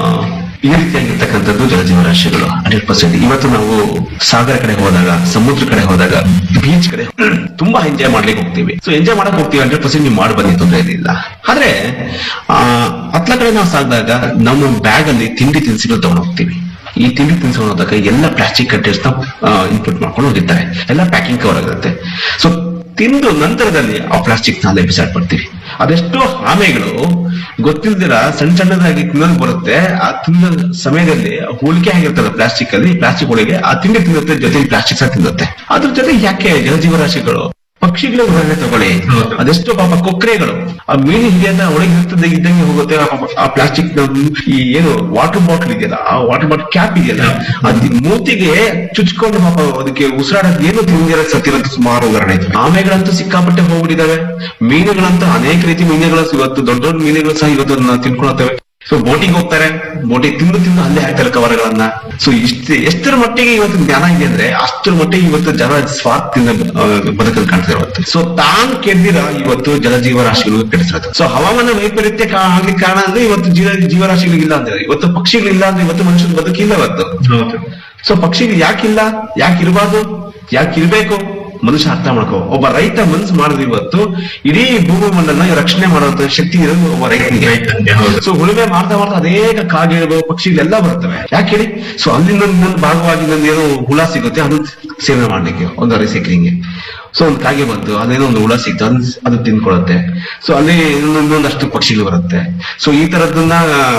ಈ ರೀತಿಯಾಗಿರ್ತಕ್ಕಂಥದ್ದು ಜಲಜೀವರಾಶಿಗಳು ಹಂಡ್ರೆಡ್ ಪರ್ಸೆಂಟ್ ಇವತ್ತು ನಾವು ಸಾಗರ ಕಡೆ ಹೋದಾಗ ಸಮುದ್ರ ಕಡೆ ಹೋದಾಗ ಬೀಚ್ ಕಡೆ ತುಂಬಾ ಎಂಜಾಯ್ ಮಾಡ್ಲಿಕ್ಕೆ ಹೋಗ್ತೀವಿ ಸೊ ಎಂಜಾಯ್ ಮಾಡಕ್ ಹೋಗ್ತೀವಿ ಹಂಡ್ರೆಡ್ ಪರ್ಸೆಂಟ್ ನೀವು ಮಾಡಿ ಬನ್ನಿ ತೊಂದರೆ ಏನಿಲ್ಲ ಆದ್ರೆ ಆ ಹತ್ಲ ಕಡೆ ನಾವು ಸಾಗಿದಾಗ ನಮ್ಮ ಬ್ಯಾಗ್ ಅಲ್ಲಿ ತಿಂಡಿ ತಿನಿಸುಗಳು ತಗೊಂಡು ಹೋಗ್ತೀವಿ ಈ ತಿಂಡಿ ತಿನಿಸುಗಳು ಹೋದಾಗ ಎಲ್ಲ ಪ್ಲಾಸ್ಟಿಕ್ ಕಂಟೈನರ್ಸ್ ನ ಇನ್ಪುಟ್ ಮಾಡ್ಕೊಂಡು ಹೋಗಿರ್ತಾರೆ ಎಲ್ಲ ಪ್ಯಾಕಿಂಗ್ ಕವರ್ ಆಗಿರುತ್ತೆ ಸೊ ತಿಂದು ನಂತರದಲ್ಲಿ ಆ ಪ್ಲಾಸ್ಟಿಕ್ ನಾಲೆ ಬಿಸಾಡ್ಬಿಡ್ತೀವಿ ಅದೆಷ್ಟೋ ಆಮೆಗಳು ಗೊತ್ತಿಲ್ದಿರ ಸಣ್ಣ ಸಣ್ಣದಾಗಿ ತಿನ್ನೋದು ಬರುತ್ತೆ ಆ ತಿನ್ನೋ ಸಮಯದಲ್ಲಿ ಹೋಲಿಕೆ ಆಗಿರ್ತದೆ ಪ್ಲಾಸ್ಟಿಕ್ ಅಲ್ಲಿ ಪ್ಲಾಸ್ಟಿಕ್ ಒಳಗೆ ಆ ತಿಂಡಿ ತಿನ್ನುತ್ತೆ ಜೊತೆಗೆ ಪ್ಲಾಸ್ಟಿಕ್ ಸಹ ತಿನ್ನುತ್ತೆ ಅದ್ರ ಜೊತೆ ಯಾಕೆ ಜಲಜೀವರಾಶಿಗಳು ಪಕ್ಷಿಗಳ ಉದಾಹರಣೆ ತಗೊಳ್ಳಿ ಹೌದು. ಅದೆಷ್ಟೋ ಪಾಪ ಕೊಕ್ರೆಗಳು ಆ ಮೀನು ಹಿಡಿಯದ ಒಳಗೆ ಇರ್ತದೆ ಇದ್ದಂಗೆ ಹೋಗುತ್ತೆ ಆ ಪಾಪ ಆ ಪ್ಲಾಸ್ಟಿಕ್ ಈ ಏನು ವಾಟರ್ ಬಾಟಲ್ ಇದೆಯಲ್ಲ ಆ ವಾಟರ್ ಬಾಟಲ್ ಕ್ಯಾಪ್ ಇದೆಯಲ್ಲ ಅದ್ ಮೂತಿಗೆ ಚುಚ್ಕೊಂಡು ಪಾಪ ಅದಕ್ಕೆ ಉಸಿರಾಡೋದು ಏನು ತಿಂದಿರೋ ಸತ್ತಿರೋದು ಸುಮಾರು ಉದಾಹರಣೆ ಇದೆ ಆಮೆಗಳಂತೂ ಸಿಕ್ಕಾಪಟ್ಟೆ ಹೋಗ್ಬಿಟ್ಟಿದಾವೆ ಮೀನುಗಳಂತೂ ಅನೇಕ ರೀತಿ ಮೀನುಗಳು ಇವತ್ತು ದೊಡ್ಡ ದೊಡ್ಡ ಮೀನುಗಳು ಸಹ ಇವತ್ತು ಅದನ್ನ ತಿನ್ಕೊಳ್ತವೆ ಸೊ ಬೋಟಿಗೆ ಹೋಗ್ತಾರೆ ಬೋಟಿಗೆ ತಿಂದು ತಿಂದು ಅಲ್ಲೇ ಹಾಕ್ತಾರೆ ಕವರ್ಗಳನ್ನ ಸೊ ಇಷ್ಟ ಎಷ್ಟರ ಮಟ್ಟಿಗೆ ಇವತ್ತು ಜ್ಞಾನ ಇದೆ ಅಂದ್ರೆ ಅಷ್ಟರ ಮಟ್ಟಿಗೆ ಇವತ್ತು ಜನ ಸ್ವಾರ್ಥದಿಂದ ಆ, ಬದುಕಲು ಕಾಣ್ತಾರೆ ಇವತ್ತು ಸೊ ತಾನು ಕೆದ್ದಿರ ಇವತ್ತು ಜಲಜೀವರಾಶಿಗಳು ಕೆಡಿಸಿರೋದು ಸೊ ಹವಾಮಾನ ವೈಪರೀತ್ಯ ಕಾ- ಆಗ್ಲಿಕ್ಕೆ ಕಾರಣ ಅಂದ್ರೆ ಇವತ್ತು ಜೀವ ಜೀವರಾಶಿಗಳಿಲ್ಲ ಅಂದ್ರೆ ಇವತ್ತು ಪಕ್ಷಿಗಳಿಲ್ಲ ಅಂದ್ರೆ ಇವತ್ತು ಮನುಷ್ಯನ ಬದುಕಿಲ್ಲ ಇವತ್ತು ಹೌದು ಸೊ ಪಕ್ಷಿಗಳು ಯಾಕಿಲ್ಲ ಯಾಕೆ ಇರಬಾರ್ದು ಯಾಕೆ ಇರ್ಬೇಕು ಮನುಷ್ಯ ಅರ್ಥ ಮಾಡ್ಕೋ ಒಬ್ಬ ರೈತ ಮನ್ಸು ಮಾಡಿದ್ರೆ ಇವತ್ತು ಇಡೀ ಭೂಮಿ ಮಣ್ಣನ್ನ ರಕ್ಷಣೆ ಮಾಡುವಂತ ಶಕ್ತಿ ಇರೋದು ಒಬ್ಬ ರೈತನಿಗೆ ರೈತನಿಗೆ, ಹೌದು. ಸೊ ಉಳುಮೆ ಮಾಡ್ತಾ ಮಾಡ್ತಾ ಅನೇಕ ಕಾಗೆಗಳು ಪಕ್ಷಿಗಳೆಲ್ಲ ಬರ್ತವೆ ಯಾಕೆ ಹೇಳಿ ಸೊ ಅಲ್ಲಿಂದ ಇನ್ನೊಂದು ಭಾಗವಾಗಿ ಇನ್ನೊಂದು ಏನೋ ಹುಳ ಸಿಗುತ್ತೆ ಅದು ಸೇವನೆ ಮಾಡ್ಲಿಕ್ಕೆ ಒಂದು ರಿಸೈಕ್ಲಿಂಗ್ ಸೊ ಒಂದು ಕಾಗೆ ಬಂತು ಅದೇನೋ ಒಂದು ಹುಳ ಸಿಕ್ತು ಅದು ಅದು ತಿನ್ಕೊಳ್ಳುತ್ತೆ ಸೊ ಅಲ್ಲಿ ಇನ್ನೊಂದಷ್ಟು ಪಕ್ಷಿಗಳು ಬರುತ್ತೆ ಸೊ ಈ ತರದನ್ನ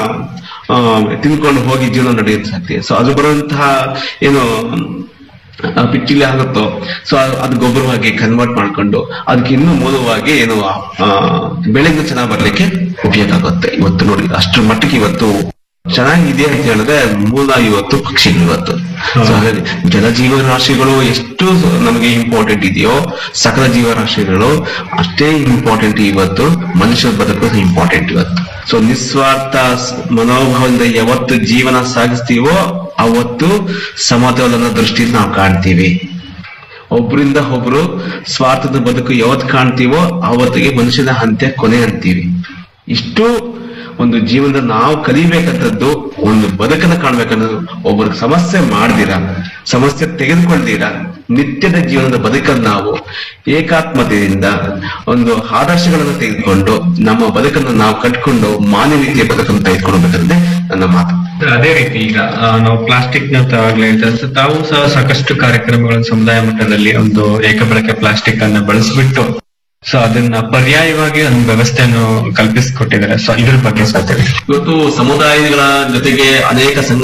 ಆ, ತಿನ್ಕೊಂಡು ಹೋಗಿ ಜೀವನ ನಡೆಯುತ್ತೆ ಸಾಧ್ಯ ಸೊ ಅದು ಬರುವಂತಹ ಏನು ಆ, ಪಿಚ್ಚಿಲಿ ಆಗುತ್ತೋ ಸೊ ಅದು ಗೊಬ್ಬರವಾಗಿ ಕನ್ವರ್ಟ್ ಮಾಡ್ಕೊಂಡು ಅದಕ್ಕೆ ಇನ್ನೂ ಮೂಲವಾಗಿ ಏನು ಆ, ಬೆಳೆಗಳು ಚೆನ್ನಾಗಿ ಬರ್ಲಿಕ್ಕೆ ಉಪಯೋಗ ಆಗುತ್ತೆ ಇವತ್ತು ನೋಡಿ ಅಷ್ಟರ ಮಟ್ಟಿಗೆ ಇವತ್ತು ಚೆನ್ನಾಗಿದೆ ಅಂತ ಹೇಳಿದ್ರೆ ಮೂಲ ಇವತ್ತು ಪಕ್ಷಿಗಳು ಇವತ್ತು ಸೊ ಹಾಗಾಗಿ ಜಲಜೀವರಾಶಿಗಳು ಎಷ್ಟು ನಮಗೆ ಇಂಪಾರ್ಟೆಂಟ್ ಇದೆಯೋ ಸಕಲ ಜೀವರಾಶಿಗಳು ಅಷ್ಟೇ ಇಂಪಾರ್ಟೆಂಟ್ ಇವತ್ತು ಮನುಷ್ಯರ ಬದುಕು ಇಂಪಾರ್ಟೆಂಟ್ ಇವತ್ತು ಸೊ ನಿಸ್ವಾರ್ಥ ಸ್- ಮನೋಭಾವದಿಂದ ಯಾವತ್ತು ಜೀವನ ಸಾಗಿಸ್ತೀವೋ ಅವತ್ತು ಸಮತೋಲನ ದೃಷ್ಟಿಯಲ್ಲಿ ನಾವು ಕಾಣ್ತೀವಿ ಒಬ್ರಿಂದ ಒಬ್ರು ಸ್ವಾರ್ಥದ ಬದುಕು ಯಾವತ್ ಕಾಣ್ತೀವೋ ಅವತ್ತಿಗೆ ಮನುಷ್ಯನ ಅಂತ್ಯ ಕೊನೆ ಅಂತೀವಿ ಇಷ್ಟು ಒಂದು ಜೀವನದಲ್ಲಿ ನಾವು ಕಲಿಬೇಕಂತದ್ದು ಒಂದು ಬದುಕನ್ನ ಕಾಣ್ಬೇಕನ್ನೋದು ಒಬ್ಬರಿಗೆ ಸಮಸ್ಯೆ ಮಾಡ್ದಿರ ಸಮಸ್ಯೆ ತೆಗೆದುಕೊಳ್ದಿರ ನಿತ್ಯದ ಜೀವನದ ಬದುಕನ್ನು ನಾವು ಏಕಾತ್ಮತೆಯಿಂದ ಒಂದು ಆದರ್ಶಗಳನ್ನು ತೆಗೆದುಕೊಂಡು ನಮ್ಮ ಬದುಕನ್ನು ನಾವು ಕಟ್ಕೊಂಡು ಮಾನವೀಯತೆಯ ಬದುಕನ್ನು ತೆಗೆದುಕೊಂಡು ಹೋಗ್ಬೇಕಂದ್ರೆ ನನ್ನ ಮಾತು ಅದೇ ರೀತಿ ಈಗ ಆ, ನಾವು ಪ್ಲಾಸ್ಟಿಕ್ ನ ತಾವಾಗ್ಲೇ ಹೇಳ್ತಾ ಇದ್ದೆ. ತಾವು ಸಹ ಸಾಕಷ್ಟು ಕಾರ್ಯಕ್ರಮಗಳನ್ನು ಸಮುದಾಯ ಮಟ್ಟದಲ್ಲಿ ಒಂದು ಏಕಬಳಕೆ ಪ್ಲಾಸ್ಟಿಕ್ ಅನ್ನ ಬಳಸ್ಬಿಟ್ಟು ಸೊ ಅದನ್ನ ಪರ್ಯಾಯವಾಗಿ ಒಂದು ವ್ಯವಸ್ಥೆಯನ್ನು ಕಲ್ಪಿಸಿಕೊಟ್ಟಿದ್ದಾರೆ ಸೊ ಇದ್ರ ಬಗ್ಗೆ ಸಾಧ್ಯ ಇವತ್ತು ಸಮುದಾಯಗಳ ಜೊತೆಗೆ ಅನೇಕ ಸಂಘ